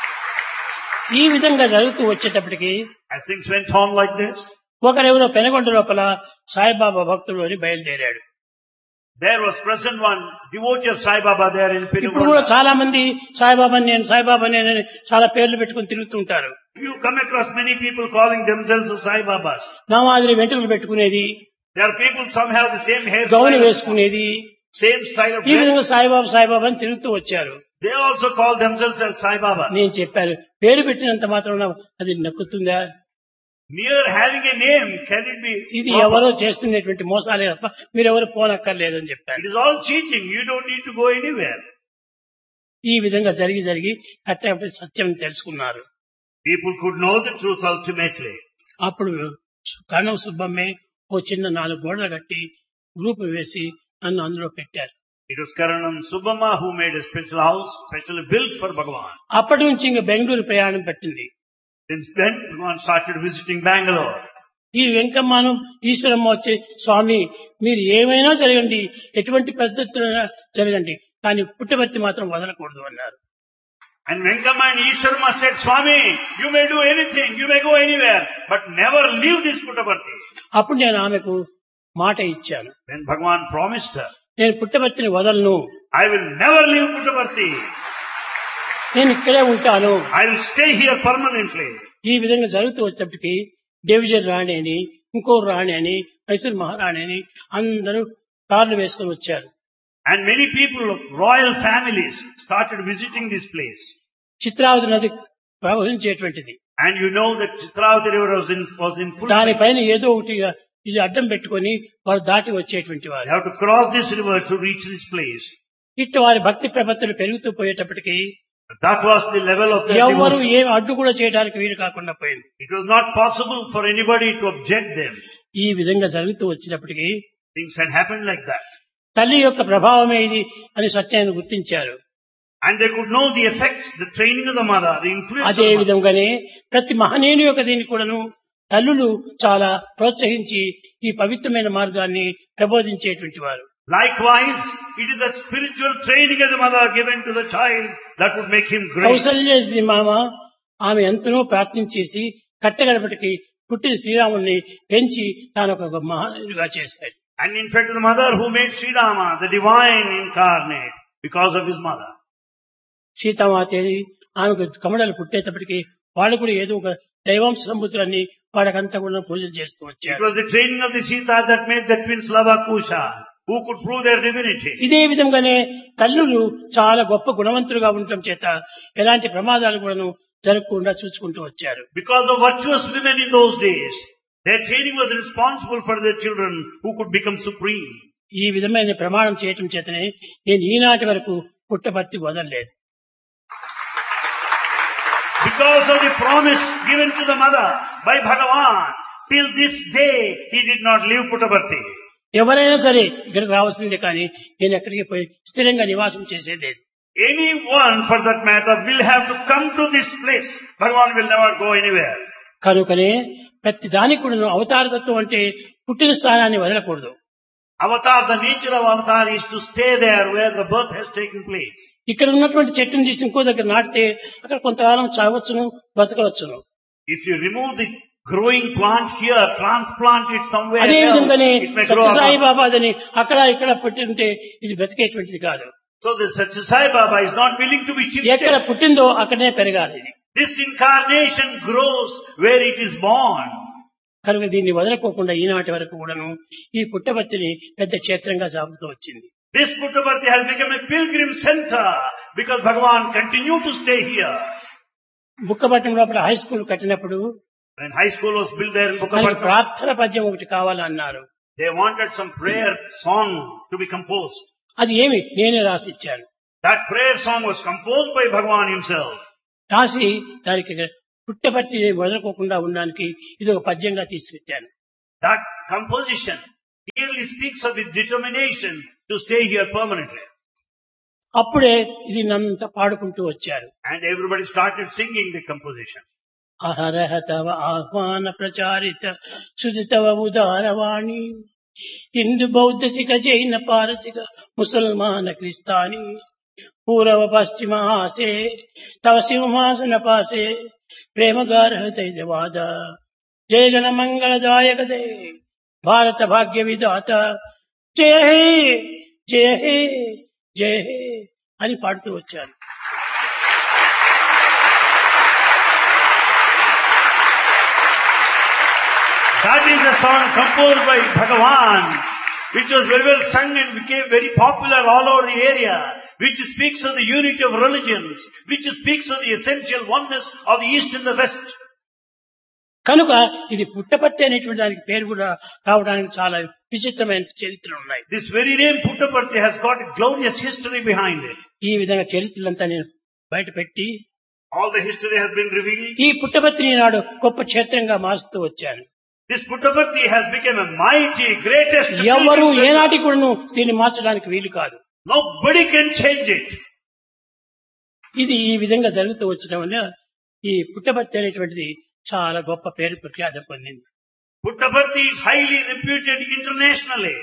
Speaker 2: ఈ విధంగా జరుగుతూ వచ్చేటప్పటికి
Speaker 1: As things went on like this,
Speaker 2: ఒకరెవరో Penagonda లోపల సాయిబాబా భక్తుడు అని బయలుదేరాడు
Speaker 1: there was present one devotee of Sai Baba there in
Speaker 2: ఇప్పుడు కూడా
Speaker 1: Pinugonda.
Speaker 2: చాలా మంది సాయిబాబా నేను సాయిబాబా నేనని చాలా పేర్లు పెట్టుకుని తిరుగుతుంటారు
Speaker 1: You come across many people calling themselves Sai Babas.
Speaker 2: నా మాదిరి వెంట్రుకలు పెట్టుకునేది
Speaker 1: There are people, some have the same
Speaker 2: gown
Speaker 1: hairstyle,
Speaker 2: వేసుకునేది
Speaker 1: same style of
Speaker 2: ఈ
Speaker 1: dress.
Speaker 2: విధంగా సాయిబాబా సాయిబాబా అని తిరుగుతూ వచ్చారు
Speaker 1: They also call themselves as Sai Baba.
Speaker 2: నేను చెప్పాను పేరు పెట్టినంత మాత్రం అది నక్కుతుందా
Speaker 1: Mere having a name, can it be?
Speaker 2: ఇది
Speaker 1: proper?
Speaker 2: ఎవరో చేస్తున్నటువంటి మోసాలే తప్ప మీరెవరు పోనక్కర్లేదని చెప్పాను
Speaker 1: It is all cheating. You don't need to go anywhere.
Speaker 2: ఈ విధంగా జరిగి జరిగి అట్టే సత్యం తెలుసుకున్నారు
Speaker 1: People could know the truth ultimately.
Speaker 2: అప్పుడు కణం సుబ్బమ్మే ఓ చిన్న నాలుగు గోడలు కట్టి గ్రూప్ వేసి నన్ను అందులో పెట్టారు
Speaker 1: It was Karanam Subama who made a special house, specially built for Bhagavan.
Speaker 2: అప్పటి నుంచి ఇంక బెంగళూరు ప్రయాణం పట్టింది
Speaker 1: Since then, Bhagavan started visiting Bangalore.
Speaker 2: ఈ వెంకమ్మను ఈశ్వరమ్మ వచ్చి స్వామి మీరు ఏమైనా జరగండి ఎటువంటి పద్ధతులైనా జరగండి కానీ పుట్టబర్తి మాత్రం వదలకూడదు అన్నారు
Speaker 1: And Venkama and Ishwarma said, Swami, you may do anything, you may go anywhere, but never leave this Puttaparthi.
Speaker 2: అప్పుడు నేను ఆమెకు మాట ఇచ్చాను
Speaker 1: Then Bhagavan promised her,
Speaker 2: నేను పుట్టబర్తిని వదలను
Speaker 1: I will never leave Puttaparthi.
Speaker 2: నేను ఇక్కడే ఉంటాను
Speaker 1: I will stay here permanently.
Speaker 2: ఈ విధంగా జరుగుతూ వచ్చేప్పటికి డివిజన్ రాణి అని ఇంకో రాణి అని మైసూర్ మహారాణి అని అందరూ కార్లు వేసుకొని వచ్చారు
Speaker 1: And many people of royal families started visiting this place.
Speaker 2: Chitravati నది ప్రవహించేటువంటిది
Speaker 1: And you know that Chitravati river was in, was in full swing.
Speaker 2: దానిపైన ఏదో ఒకటి ఇది అడ్డం పెట్టుకొని వారు దాటి వచ్చేటువంటి
Speaker 1: They
Speaker 2: వారు
Speaker 1: have to cross this river to reach this place.
Speaker 2: ఇట్టు వారి భక్తి ప్రపత్తులు పెరుగుతూ పోయేటప్పటికి
Speaker 1: That was the level of their
Speaker 2: ఎవరు
Speaker 1: devotion.
Speaker 2: ఏం అడ్డు కూడా చేయడానికి వీలు కాకుండా పోయింది
Speaker 1: It was not possible for anybody to object them.
Speaker 2: ఈ విధంగా జరుగుతూ వచ్చినప్పటికీ
Speaker 1: Things had happened like that.
Speaker 2: తల్లి యొక్క ప్రభావమే ఇది అని సత్యాన్ని గుర్తించారు
Speaker 1: And they could know the effect, the training of the mother, the influence of
Speaker 2: అదే
Speaker 1: the mother.
Speaker 2: విధంగానే ప్రతి మహనీయుని యొక్క దీన్ని కూడాను తల్లులు చాలా ప్రోత్సహించి ఈ పవిత్రమైన మార్గాన్ని ప్రబోధించేటువంటి వారు
Speaker 1: Likewise, it is the spiritual training of the mother given to the child that would make him great.
Speaker 2: Kaushalya మామ ఆమె ఎంతనో ప్రార్థించేసి కట్టగడపటికి పుట్టిన శ్రీరాముని పెంచి తాను ఒక మహానుడిగా చేశాడు
Speaker 1: And in fact, the mother who made Sri Rama, the divine incarnate, because of his mother.
Speaker 2: సీతామాతేవి ఆమెకు కమడలు పుట్టేటప్పటికి వాళ్ళు కూడా ఏదో ఒక దైవాంశ సంబుతులన్నీ వాళ్ళకంతా కూడా పూజలు చేస్తూ
Speaker 1: It
Speaker 2: వచ్చారు
Speaker 1: was the training of the Sita that made the twins Lavakusha, who could prove their divinity.
Speaker 2: ఇదే విధంగానే తల్లులు చాలా గొప్ప గుణవంతులుగా ఉండటం చేత ఎలాంటి ప్రమాదాలు కూడాను జరగకుండా చూసుకుంటూ వచ్చారు
Speaker 1: Because of virtuous women in those days, their training was responsible for their children who could become supreme.
Speaker 2: ఈ విధమైన ప్రమాణం చేయటం చేతనే నేను ఈనాటి వరకు పుట్టపర్తి వదలలేదు
Speaker 1: Because of the promise given to the mother by Bhagavan, till this day he did not leave Puttaparthi.
Speaker 2: ఎవరైనా సరే ఇక్కడికి రావాల్సిందే కానీ నేను ఎక్కడికి పోయి స్థిరంగా నివాసం చేసేది లేదు
Speaker 1: Anyone for that matter will have to come to this place. Bhagavan will never go anywhere.
Speaker 2: కనుకనే ప్రతి దానికి కూడా అవతారతత్వం అంటే పుట్టిన స్థానాన్ని వదలకూడదు
Speaker 1: Avatar, the nature of avatar is to stay there where the birth has taken place.
Speaker 2: ఇక్కడ ఉన్నటువంటి చెట్టును తీసి ఇంకో దగ్గర నాటితే అక్కడ కొంతకాలం చావచ్చును బ్రతకవచ్చును
Speaker 1: If you remove the growing plant here, transplant it somewhere
Speaker 2: అదే
Speaker 1: else,
Speaker 2: విధంగానే
Speaker 1: it may grow
Speaker 2: Sathya Sai
Speaker 1: up.
Speaker 2: బాబాదని అక్కడ ఇక్కడ పెట్టి ఉంటే ఇది బ్రతికేటువంటిది కాదు
Speaker 1: So the Satya Sai Baba is not willing to be
Speaker 2: ఎక్కడ
Speaker 1: shifted.
Speaker 2: పుట్టిందో అక్కడనే పెరగాలి ఇది
Speaker 1: This incarnation grows where it is born.
Speaker 2: కనుక దీన్ని వదలకోకుండా ఈనాటి వరకు కూడాను ఈ పుట్టపర్తిని పెద్ద క్షేత్రంగా సాగుతూ వచ్చింది
Speaker 1: This Puttaparthi has become a pilgrim center because Bhagavan continued to stay here.
Speaker 2: Bukkapatnam లోపల హై స్కూల్ కట్టినప్పుడు
Speaker 1: When high school was built there in
Speaker 2: మనకి
Speaker 1: Bukkapatam,
Speaker 2: ప్రార్థన పద్యం ఒకటి కావాలన్నారు
Speaker 1: they wanted some prayer song to be composed.
Speaker 2: అది ఏమి నేనే రాసిచ్చాను
Speaker 1: That prayer song was composed by Bhagavan himself.
Speaker 2: రాసి దానికి పుట్టపర్తి వదలకోకుండా ఉండడానికి ఇది ఒక పద్యంగా తీసుకెట్టాను
Speaker 1: That composition clearly speaks of his determination to stay here permanently.
Speaker 2: అప్పుడే ఇది నన్నంతా పాడుకుంటూ వచ్చారు
Speaker 1: And everybody started singing the composition.
Speaker 2: అహరహ తవ ఆహ్వాన ప్రచారిత సుదితవ ఉదారవాణి హిందూ బౌద్ధ సిఖ జైన పారసిక ముసల్మాన క్రిస్తాని పూర్వ పశ్చిమ ఆసే తవ సింహాసన పాసే ప్రేమగారహతైవాద జయగణ మంగళదాయక దే భారత భాగ్య విధాత జయ హే జయ హే జయ హే అని పాడుతూ వచ్చారు
Speaker 1: That is a song composed by Bhagavan, which was very well sung and became very popular all over the area, which speaks of the unity of religions, which speaks of the essential oneness of the East and the West.
Speaker 2: కనుక ఇది పుట్టపర్తి అనేటువంటి దానికి పేరు కూడా రావడానికి చాలా విచిత్రమైన చరిత్రలు ఉన్నాయి
Speaker 1: This very name Puttaparthi has got a glorious history behind it.
Speaker 2: ఈ విధంగా చరిత్రలంతా నేను బయట పెట్టి
Speaker 1: All the history has been revealed.
Speaker 2: ఈ పుట్టపర్తిని నాడు గొప్ప క్షేత్రంగా మారుస్తూ వచ్చాను
Speaker 1: This Puttaparthi has become a mighty, greatest
Speaker 2: ఎవరు
Speaker 1: pilgrim center.
Speaker 2: ఏనాటి కూడాను దీన్ని మార్చడానికి వీలు కాదు
Speaker 1: Nobody can change it.
Speaker 2: ఇది ఈ విధంగా జరుగుతూ వచ్చడం వల్ల ఈ పుట్టపర్తి అనేటువంటిది చాలా గొప్ప పేరు ప్రఖ్యాత పొందింది
Speaker 1: Puttaparthi is highly reputed internationally.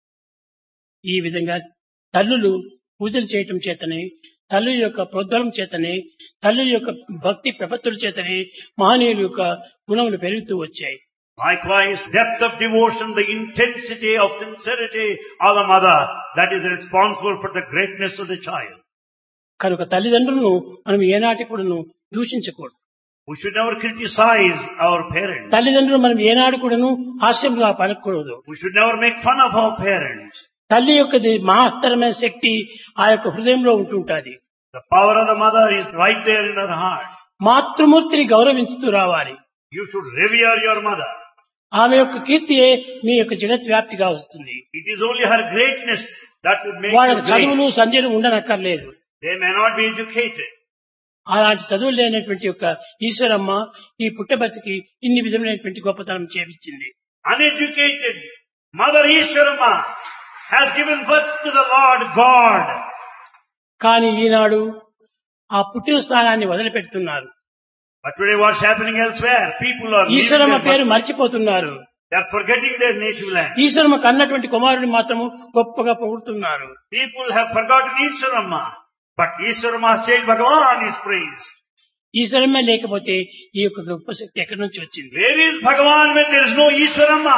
Speaker 2: ఈ విధంగా తల్లులు పూజలు చేయటం చేతనే తల్లుల యొక్క ప్రోద్బలం చేతనే తల్లుల యొక్క భక్తి ప్రపత్తుల చేతనే మహనీయుల యొక్క గుణములు పెరుగుతూ వచ్చాయి
Speaker 1: Likewise, depth of devotion, the intensity of sincerity of the mother that is responsible for the greatness of the child.
Speaker 2: కనుక తల్లిదండ్రులను మనం ఏనాటి కూడాను దూషించకూడదు
Speaker 1: We should never criticize our parents.
Speaker 2: తల్లిదండ్రులు మనం ఏనాడు కూడాను హాస్యంగా పలకూడదు
Speaker 1: We should never make fun of our parents.
Speaker 2: తల్లి యొక్కది మహత్తరమైన శక్తి ఆ యొక్క హృదయంలో ఉంటుంటాది
Speaker 1: The power of the mother is right there in her heart.
Speaker 2: మాతృమూర్తిని గౌరవించుతూ రావాలి
Speaker 1: You should revere your mother.
Speaker 2: ఆమె యొక్క కీర్తియే మీ యొక్క జగత్ వ్యాప్తిగా వస్తుంది
Speaker 1: It is only her greatness that would make
Speaker 2: వాళ్ళకి
Speaker 1: you great.
Speaker 2: చదువులు సంధ్యలు ఉండనక్కర్లేదు
Speaker 1: They may not be educated.
Speaker 2: అలాంటి చదువులు లేనటువంటి యొక్క ఈశ్వరమ్మ ఈ పుట్టబతికి ఇన్ని విధమైనటువంటి గొప్పతనం చేపించింది
Speaker 1: Uneducated Mother Ishwarama has given birth to the Lord God.
Speaker 2: కానీ ఈనాడు ఆ పుట్టిన స్థానాన్ని వదిలిపెడుతున్నారు
Speaker 1: But today what's happening elsewhere? People are leaving
Speaker 2: Eshwaramma
Speaker 1: their
Speaker 2: పేరు
Speaker 1: birth-
Speaker 2: మర్చిపోతున్నారు
Speaker 1: They're forgetting their native land.
Speaker 2: Eshwaramma కన్నటువంటి కుమారుని మాత్రము గొప్పగా పొగుడుతున్నారు
Speaker 1: People have forgotten Ishwarama. But Ishwarama's child Bhagavan is praised.
Speaker 2: Eshwaramma లేకపోతే ఈ యొక్క గొప్ప శక్తి ఎక్కడి నుంచి వచ్చింది
Speaker 1: Where is Bhagavan when there is no Ishwarama?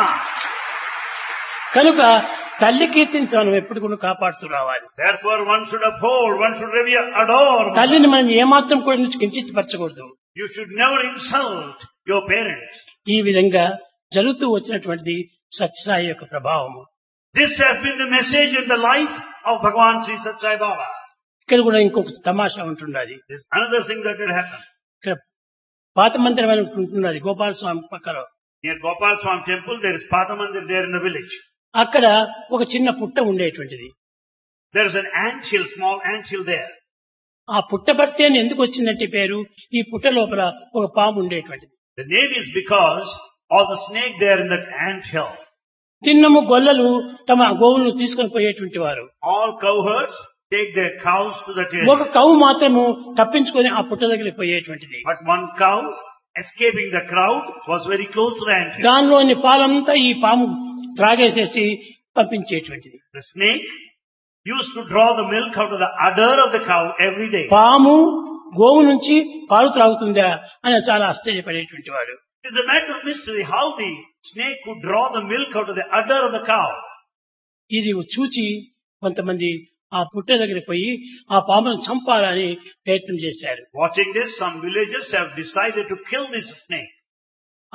Speaker 2: కనుక తల్లి కీర్తిని మనం ఎప్పుడు కూడా కాపాడుతూ రావాలి
Speaker 1: Therefore one should uphold, one should revere, adore. mother.
Speaker 2: తల్లిని మనం ఏమాత్రం కూడా కించితపరచకూడదు
Speaker 1: You should never insult your parents.
Speaker 2: ఈ విధంగా జరుగుతూ వచ్చినటువంటిది సత్యసాయి యొక్క ప్రభావము
Speaker 1: This has been the message in the life of Bhagavan Sri Sat Sai Baba.
Speaker 2: ఇక్కడ కూడా ఇంకొక తమాషా ఉంటున్నది
Speaker 1: There's another thing that had happened.
Speaker 2: ఇక్కడ పాత మందిరం అని ఉంటున్నది గోపాల స్వామి పక్కన
Speaker 1: Near Gopal Swami temple, there is Pathamandir there in the village.
Speaker 2: అక్కడ ఒక చిన్న పుట్ట ఉండేటువంటిది
Speaker 1: There is an ant hill, small ant hill there.
Speaker 2: ఆ పుట్టపర్తి అని ఎందుకు వచ్చిందంటే పేరు ఈ పుట్ట లోపల ఒక పాము ఉండేటువంటిది
Speaker 1: The name is because of the snake there in that ant hill.
Speaker 2: తిన్నము గొల్లలు తమ గోవులను తీసుకొని పోయేటువంటి వారు
Speaker 1: All cowherds take their cows to that
Speaker 2: ఒక
Speaker 1: area.
Speaker 2: కవు మాత్రము తప్పించుకొని ఆ పుట్ట దగ్గరికి పోయేటువంటిది
Speaker 1: But one cow, escaping the crowd, was very close to the ant hill.
Speaker 2: దానిలోని పాలంతా ఈ పాము త్రాగేసేసి పంపించేటువంటిది
Speaker 1: The snake used to draw the milk out of the udder of the cow every day.
Speaker 2: పాము గోవు నుంచి పాలు త్రాగుతుందా అని చాలా ఆశ్చర్యపడేటువంటి వాడు
Speaker 1: It is a matter of mystery how the snake could draw the milk out of the udder of the cow.
Speaker 2: ఇది చూచి కొంతమంది ఆ పుట్ట దగ్గరికి పోయి ఆ పామును చంపాలని ప్రయత్నం చేశారు
Speaker 1: Watching this, some villagers have decided to kill this snake.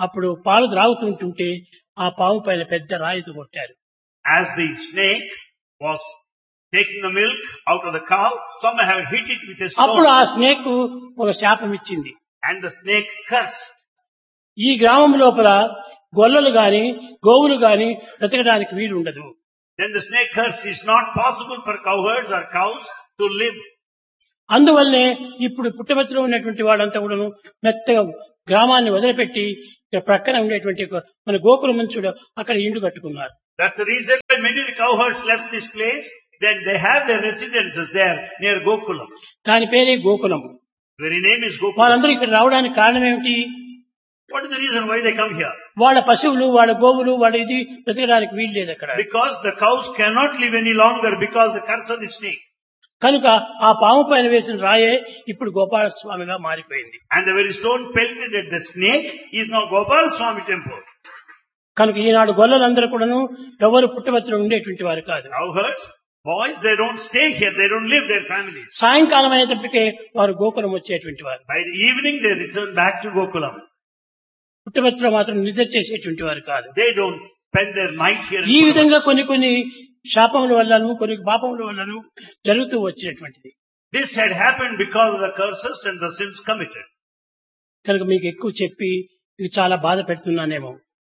Speaker 2: అప్పుడు పాలు త్రాగుతుంటుంటే ఆ పాము పైన పెద్ద రాయితో కొట్టారు
Speaker 1: As the snake was taking the milk out of the cow, some have hit it with a
Speaker 2: అప్పుడు
Speaker 1: stone
Speaker 2: ఆ స్నేక్ ఒక శాపం ఇచ్చింది
Speaker 1: and the snake cursed.
Speaker 2: ఈ గ్రామం లోపల గొల్లలు గాని గోవులు గాని బ్రతకడానికి వీలు ఉండదు
Speaker 1: Then the snake curse is not possible for cowherds or cows to live.
Speaker 2: అందువల్లనే ఇప్పుడు పుట్టపర్తిలో ఉన్నటువంటి వాళ్ళంతా కూడాను మెత్తగా గ్రామాన్ని వదిలిపెట్టి ఇక్కడ ప్రక్కన ఉండేటువంటి ఒక మన గోకులం నుంచి చూడ అక్కడ ఇండ్లు కట్టుకున్నారు
Speaker 1: That's the reason why many of the cowherds left this place. Then they have their residences there near Gokulam.
Speaker 2: దాని పేరే Gokulam
Speaker 1: Very name is Gokulam.
Speaker 2: వాళ్ళందరూ ఇక్కడ రావడానికి కారణం ఏమిటి
Speaker 1: What is the reason why they come here?
Speaker 2: వాళ్ళ పశువులు వాళ్ళ గోవులు వాళ్ళ ఇది బ్రతకడానికి వీలు లేదు అక్కడ
Speaker 1: Because the cows cannot live any longer because the curse of the snake.
Speaker 2: కనుక ఆ పాము పైన వేసిన రాయే ఇప్పుడు గోపాలస్వామిగా మారిపోయింది
Speaker 1: And the very stone pelted at the snake is now Gopal Swami temple.
Speaker 2: కనుక ఈనాడు గొల్లలందరూ కూడాను ఎవరు పుట్టపత్రిలో ఉండేటువంటి వారు కాదు
Speaker 1: Cowherds, boys, they don't stay here. They don't live their families.
Speaker 2: సాయంకాలం అయ్యేటప్పటికే వారు గోకులం వచ్చేటువంటి వారు
Speaker 1: By the evening, they return back to Gokulam.
Speaker 2: పుట్టపత్రిలో మాత్రం నిద్ర చేసేటువంటి వారు కాదు
Speaker 1: They don't spend their night here. in
Speaker 2: ఈ
Speaker 1: Puttaparthi.
Speaker 2: విధంగా కొన్ని కొన్ని శాపముల వల్లను కొన్ని పాపముల వల్లను జరుగుతూ వచ్చినటువంటిది
Speaker 1: This had happened because of the curses and the sins committed.
Speaker 2: కనుక మీకు ఎక్కువ చెప్పి ఇది చాలా బాధ పెడుతున్నానేమో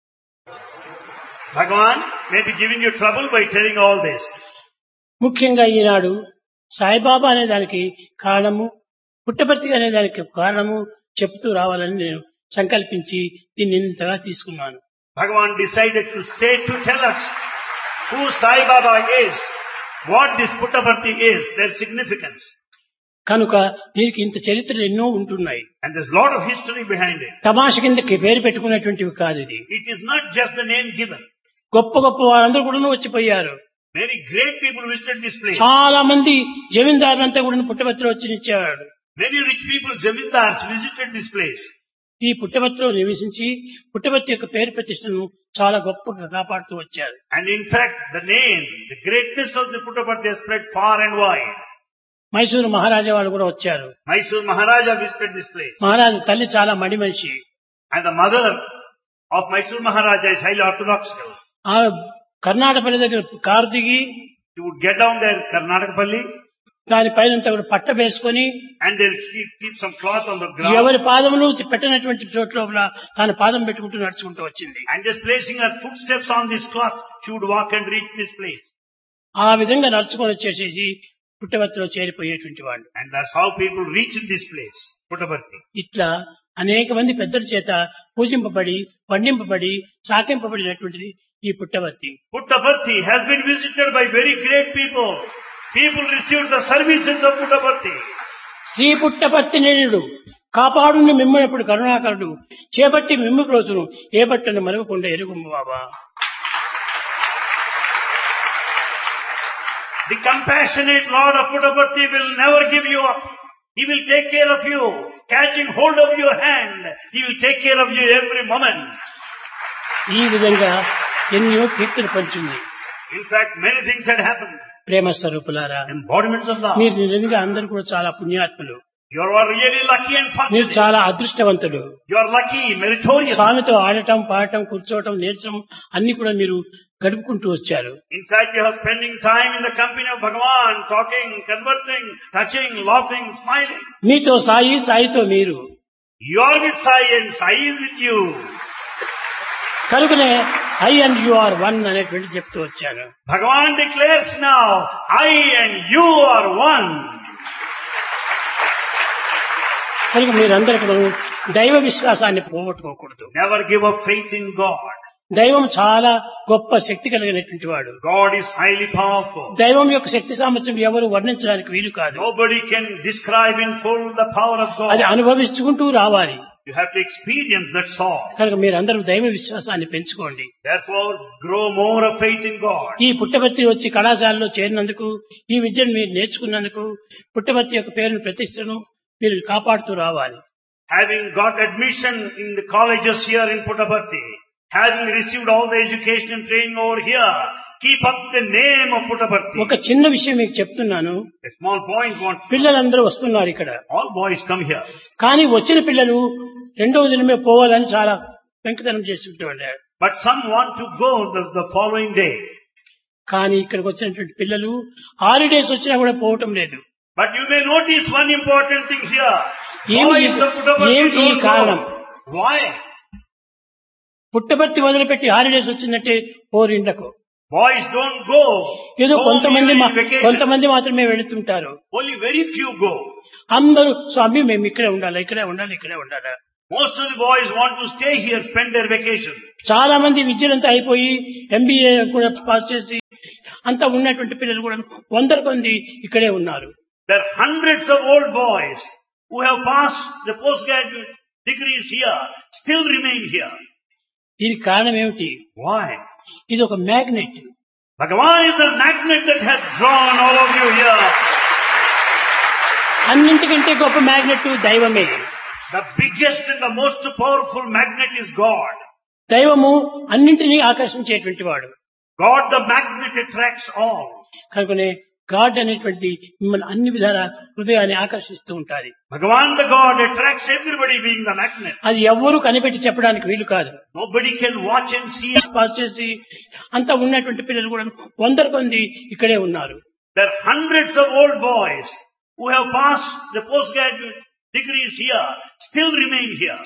Speaker 1: Bhagavan may be giving you trouble by telling all this.
Speaker 2: ముఖ్యంగా ఈనాడు సాయిబాబా అనే దానికి కారణము పుట్టపర్తి అనే దానికి కారణము చెప్తూ రావాలని నేను సంకల్పించి దీన్ని ఇంతగా తీసుకున్నాను
Speaker 1: Bhagavan decided to say, to tell us who Sai Baba is, what this Puttaparthi is, their significance.
Speaker 2: కనుక దీనికి ఇంత చరిత్రలు ఎన్నో ఉంటున్నాయి
Speaker 1: And there's a lot of history behind it.
Speaker 2: తమాష కిందకి పేరు పెట్టుకునేటువంటివి కాదు ఇది
Speaker 1: It is not just the name given.
Speaker 2: గొప్ప గొప్ప వారందరూ కూడా వచ్చిపోయారు
Speaker 1: Many great people visited this place.
Speaker 2: చాలా మంది జమీందారులంతా కూడా పుట్టపత్రిలో వచ్చి నిచ్చేవాడు
Speaker 1: Many rich people, zamindars, visited this place.
Speaker 2: ఈ పుట్టపత్రిలో నివసించి పుట్టపత్రి యొక్క పేరు ప్రతిష్టను చాలా గొప్పగా కాపాడుతూ వచ్చారు
Speaker 1: And in fact, the name, the greatness of the Puttaparthi has spread far and wide.
Speaker 2: Mysuru మహారాజా వాళ్ళు కూడా వచ్చారు
Speaker 1: Mysore Maharaja visited this place.
Speaker 2: మహారాజు తల్లి చాలా మడి మనిషి
Speaker 1: And the mother of Mysore Maharaja is highly orthodox.
Speaker 2: ఆ కర్ణాటకపల్లి దగ్గర కారు దిగి
Speaker 1: You would get down there, Karnataka
Speaker 2: దానిపైన కూడా పట్ట వేసుకొని
Speaker 1: and they'll keep, keep some cloth on the ground.
Speaker 2: ఎవరి పాదములు పెట్టినటువంటి చోట్ల లోపల తాను పాదం పెట్టుకుంటూ నడుచుకుంటూ వచ్చింది
Speaker 1: And just placing her footsteps on this cloth, she would walk and reach this place.
Speaker 2: ఆ విధంగా నడుచుకొని వచ్చేసేసి పుట్టపత్రిలో చేరిపోయేటువంటి వాళ్ళు
Speaker 1: And that's how people reach in this place, Puttaparthi.
Speaker 2: ఇట్లా అనేక మంది పెద్దల చేత పూజింపబడి పండింపబడి సాకింపబడినటువంటిది ఈ పుట్టవర్తి
Speaker 1: Puttaparthi has been visited by very great people. People received the services of Puttaparthi.
Speaker 2: Shri Puttaparthi నేనుడు కాపాడుని మిమ్మనప్పుడు కరుణాకరుడు చేపట్టి మిమ్ము రోజును ఏ బట్టను మరవకుండా ఎరుగుము బాబా
Speaker 1: The compassionate Lord of Puttaparthi will never give you up. He will take care of you, catching hold of your hand. He will take care of you every moment.
Speaker 2: ఈ విధంగా ఎన్నో కీర్తన పంచింది
Speaker 1: In fact, many things had happened.
Speaker 2: ప్రేమ స్వరూపులారా
Speaker 1: Embodiments of love.
Speaker 2: మీరు నిజంగా అందరూ కూడా చాలా పుణ్యాత్ములు
Speaker 1: You are really lucky and
Speaker 2: మీరు
Speaker 1: fortunate.
Speaker 2: చాలా అదృష్టవంతులు
Speaker 1: You are lucky, meritorious.
Speaker 2: స్వామితో ఆడటం పాడటం కూర్చోవటం నేర్చడం అన్ని కూడా మీరు గడుపుకుంటూ వచ్చారు
Speaker 1: In fact, you are spending time in the company of Bhagavan, talking, conversing, touching, laughing, smiling.
Speaker 2: మీతో సాయి సాయితో మీరు
Speaker 1: You are with Sai and Sai is with you.
Speaker 2: కనుకనే I and you are one అనేటువంటి చెప్తూ వచ్చాను
Speaker 1: Bhagavan declares now, I and you are one.
Speaker 2: కనుక మీరందరూ కూడా దైవ విశ్వాసాన్ని పోగొట్టుకోకూడదు
Speaker 1: Never give up faith in God.
Speaker 2: దైవం చాలా గొప్ప శక్తి కలిగినటువంటి వాడు
Speaker 1: God is highly powerful.
Speaker 2: దైవం యొక్క శక్తి సామర్థ్యం ఎవరు వర్ణించడానికి వీలు కాదు
Speaker 1: Nobody can describe in full the power of
Speaker 2: అది
Speaker 1: God.
Speaker 2: అనుభవించుకుంటూ రావాలి
Speaker 1: You have to experience that all.
Speaker 2: కనుక మీరందరూ దైవ విశ్వాసాన్ని పెంచుకోండి
Speaker 1: Therefore, grow more of faith in God.
Speaker 2: ఈ పుట్టపర్తి వచ్చి కళాశాలలో చేరినందుకు ఈ విద్యను మీరు నేర్చుకున్నందుకు పుట్టపర్తి యొక్క పేరును ప్రతిష్టను మీరు కాపాడుతూ రావాలి
Speaker 1: Having got admission in the colleges here in Puttaparthi, having received all the education and training over here, keep up the name of Puttaparthi.
Speaker 2: ఒక చిన్న విషయం మీకు చెప్తున్నాను
Speaker 1: A small point wants
Speaker 2: పిల్లలందరూ వస్తున్నారు ఇక్కడ
Speaker 1: all boys come here.
Speaker 2: కానీ వచ్చిన పిల్లలు రెండవ దినమే పోవాలని చాలా వెంకతనం చేస్తుంటాడు
Speaker 1: But some want to go the, the following day.
Speaker 2: కానీ ఇక్కడికి వచ్చినటువంటి పిల్లలు హాలిడేస్ వచ్చినా కూడా పోవటం లేదు
Speaker 1: But you may notice one important thing here.
Speaker 2: ఏమి
Speaker 1: Boys
Speaker 2: ఇది-
Speaker 1: of Puttaparthi
Speaker 2: ఏమిటి ఈ
Speaker 1: don't
Speaker 2: కారణం?
Speaker 1: go. Why?
Speaker 2: పుట్టబర్తి వదిలిపెట్టి హాలిడేస్ వచ్చినట్టే పోరిండ్లకు
Speaker 1: Boys don't go.
Speaker 2: ఏదో
Speaker 1: Home
Speaker 2: కొంతమంది
Speaker 1: even
Speaker 2: మా-
Speaker 1: in vacation.
Speaker 2: కొంతమంది మాత్రమే వెళుతుంటారు
Speaker 1: Only very few go.
Speaker 2: అందరూ స్వామి మేము ఇక్కడే ఉండాలి ఇక్కడే ఉండాలి ఇక్కడే ఉండాలి
Speaker 1: Most of the boys want to stay here, spend their vacation.
Speaker 2: చాలా మంది విద్యలంతా అయిపోయి ఎంబీఏ కూడా పాస్ చేసి అంతా ఉన్నటువంటి పిల్లలు కూడా వందల మంది ఇక్కడే ఉన్నారు
Speaker 1: There are hundreds of old boys who have passed the postgraduate degrees here, still remain here.
Speaker 2: దీనికి కారణం ఏమిటి
Speaker 1: Why?
Speaker 2: ఇది ఒక magnet
Speaker 1: Bhagavan is the magnet that has drawn all of you here.
Speaker 2: అన్నింటికంటే గొప్ప మ్యాగ్నెట్ దైవమే
Speaker 1: The biggest and the most powerful magnet is God.
Speaker 2: దైవము అన్నింటినీ ఆకర్షించేటువంటి వాడు
Speaker 1: God the magnet attracts all.
Speaker 2: కనుకనే గాడ్ అనేటువంటి మిమ్మల్ని అన్ని విధాల హృదయాన్ని ఆకర్షిస్తూ ఉంటారు
Speaker 1: Bhagavan the God attracts everybody being the magnet.
Speaker 2: అది ఎవ్వరూ కనిపెట్టి చెప్పడానికి వీలు కాదు
Speaker 1: Nobody can watch and see.
Speaker 2: Pass చేసి అంతా ఉన్నటువంటి పిల్లలు కూడా వందల మంది ఇక్కడే ఉన్నారు
Speaker 1: There are hundreds of old boys who have passed the postgraduate degrees here, still remain here.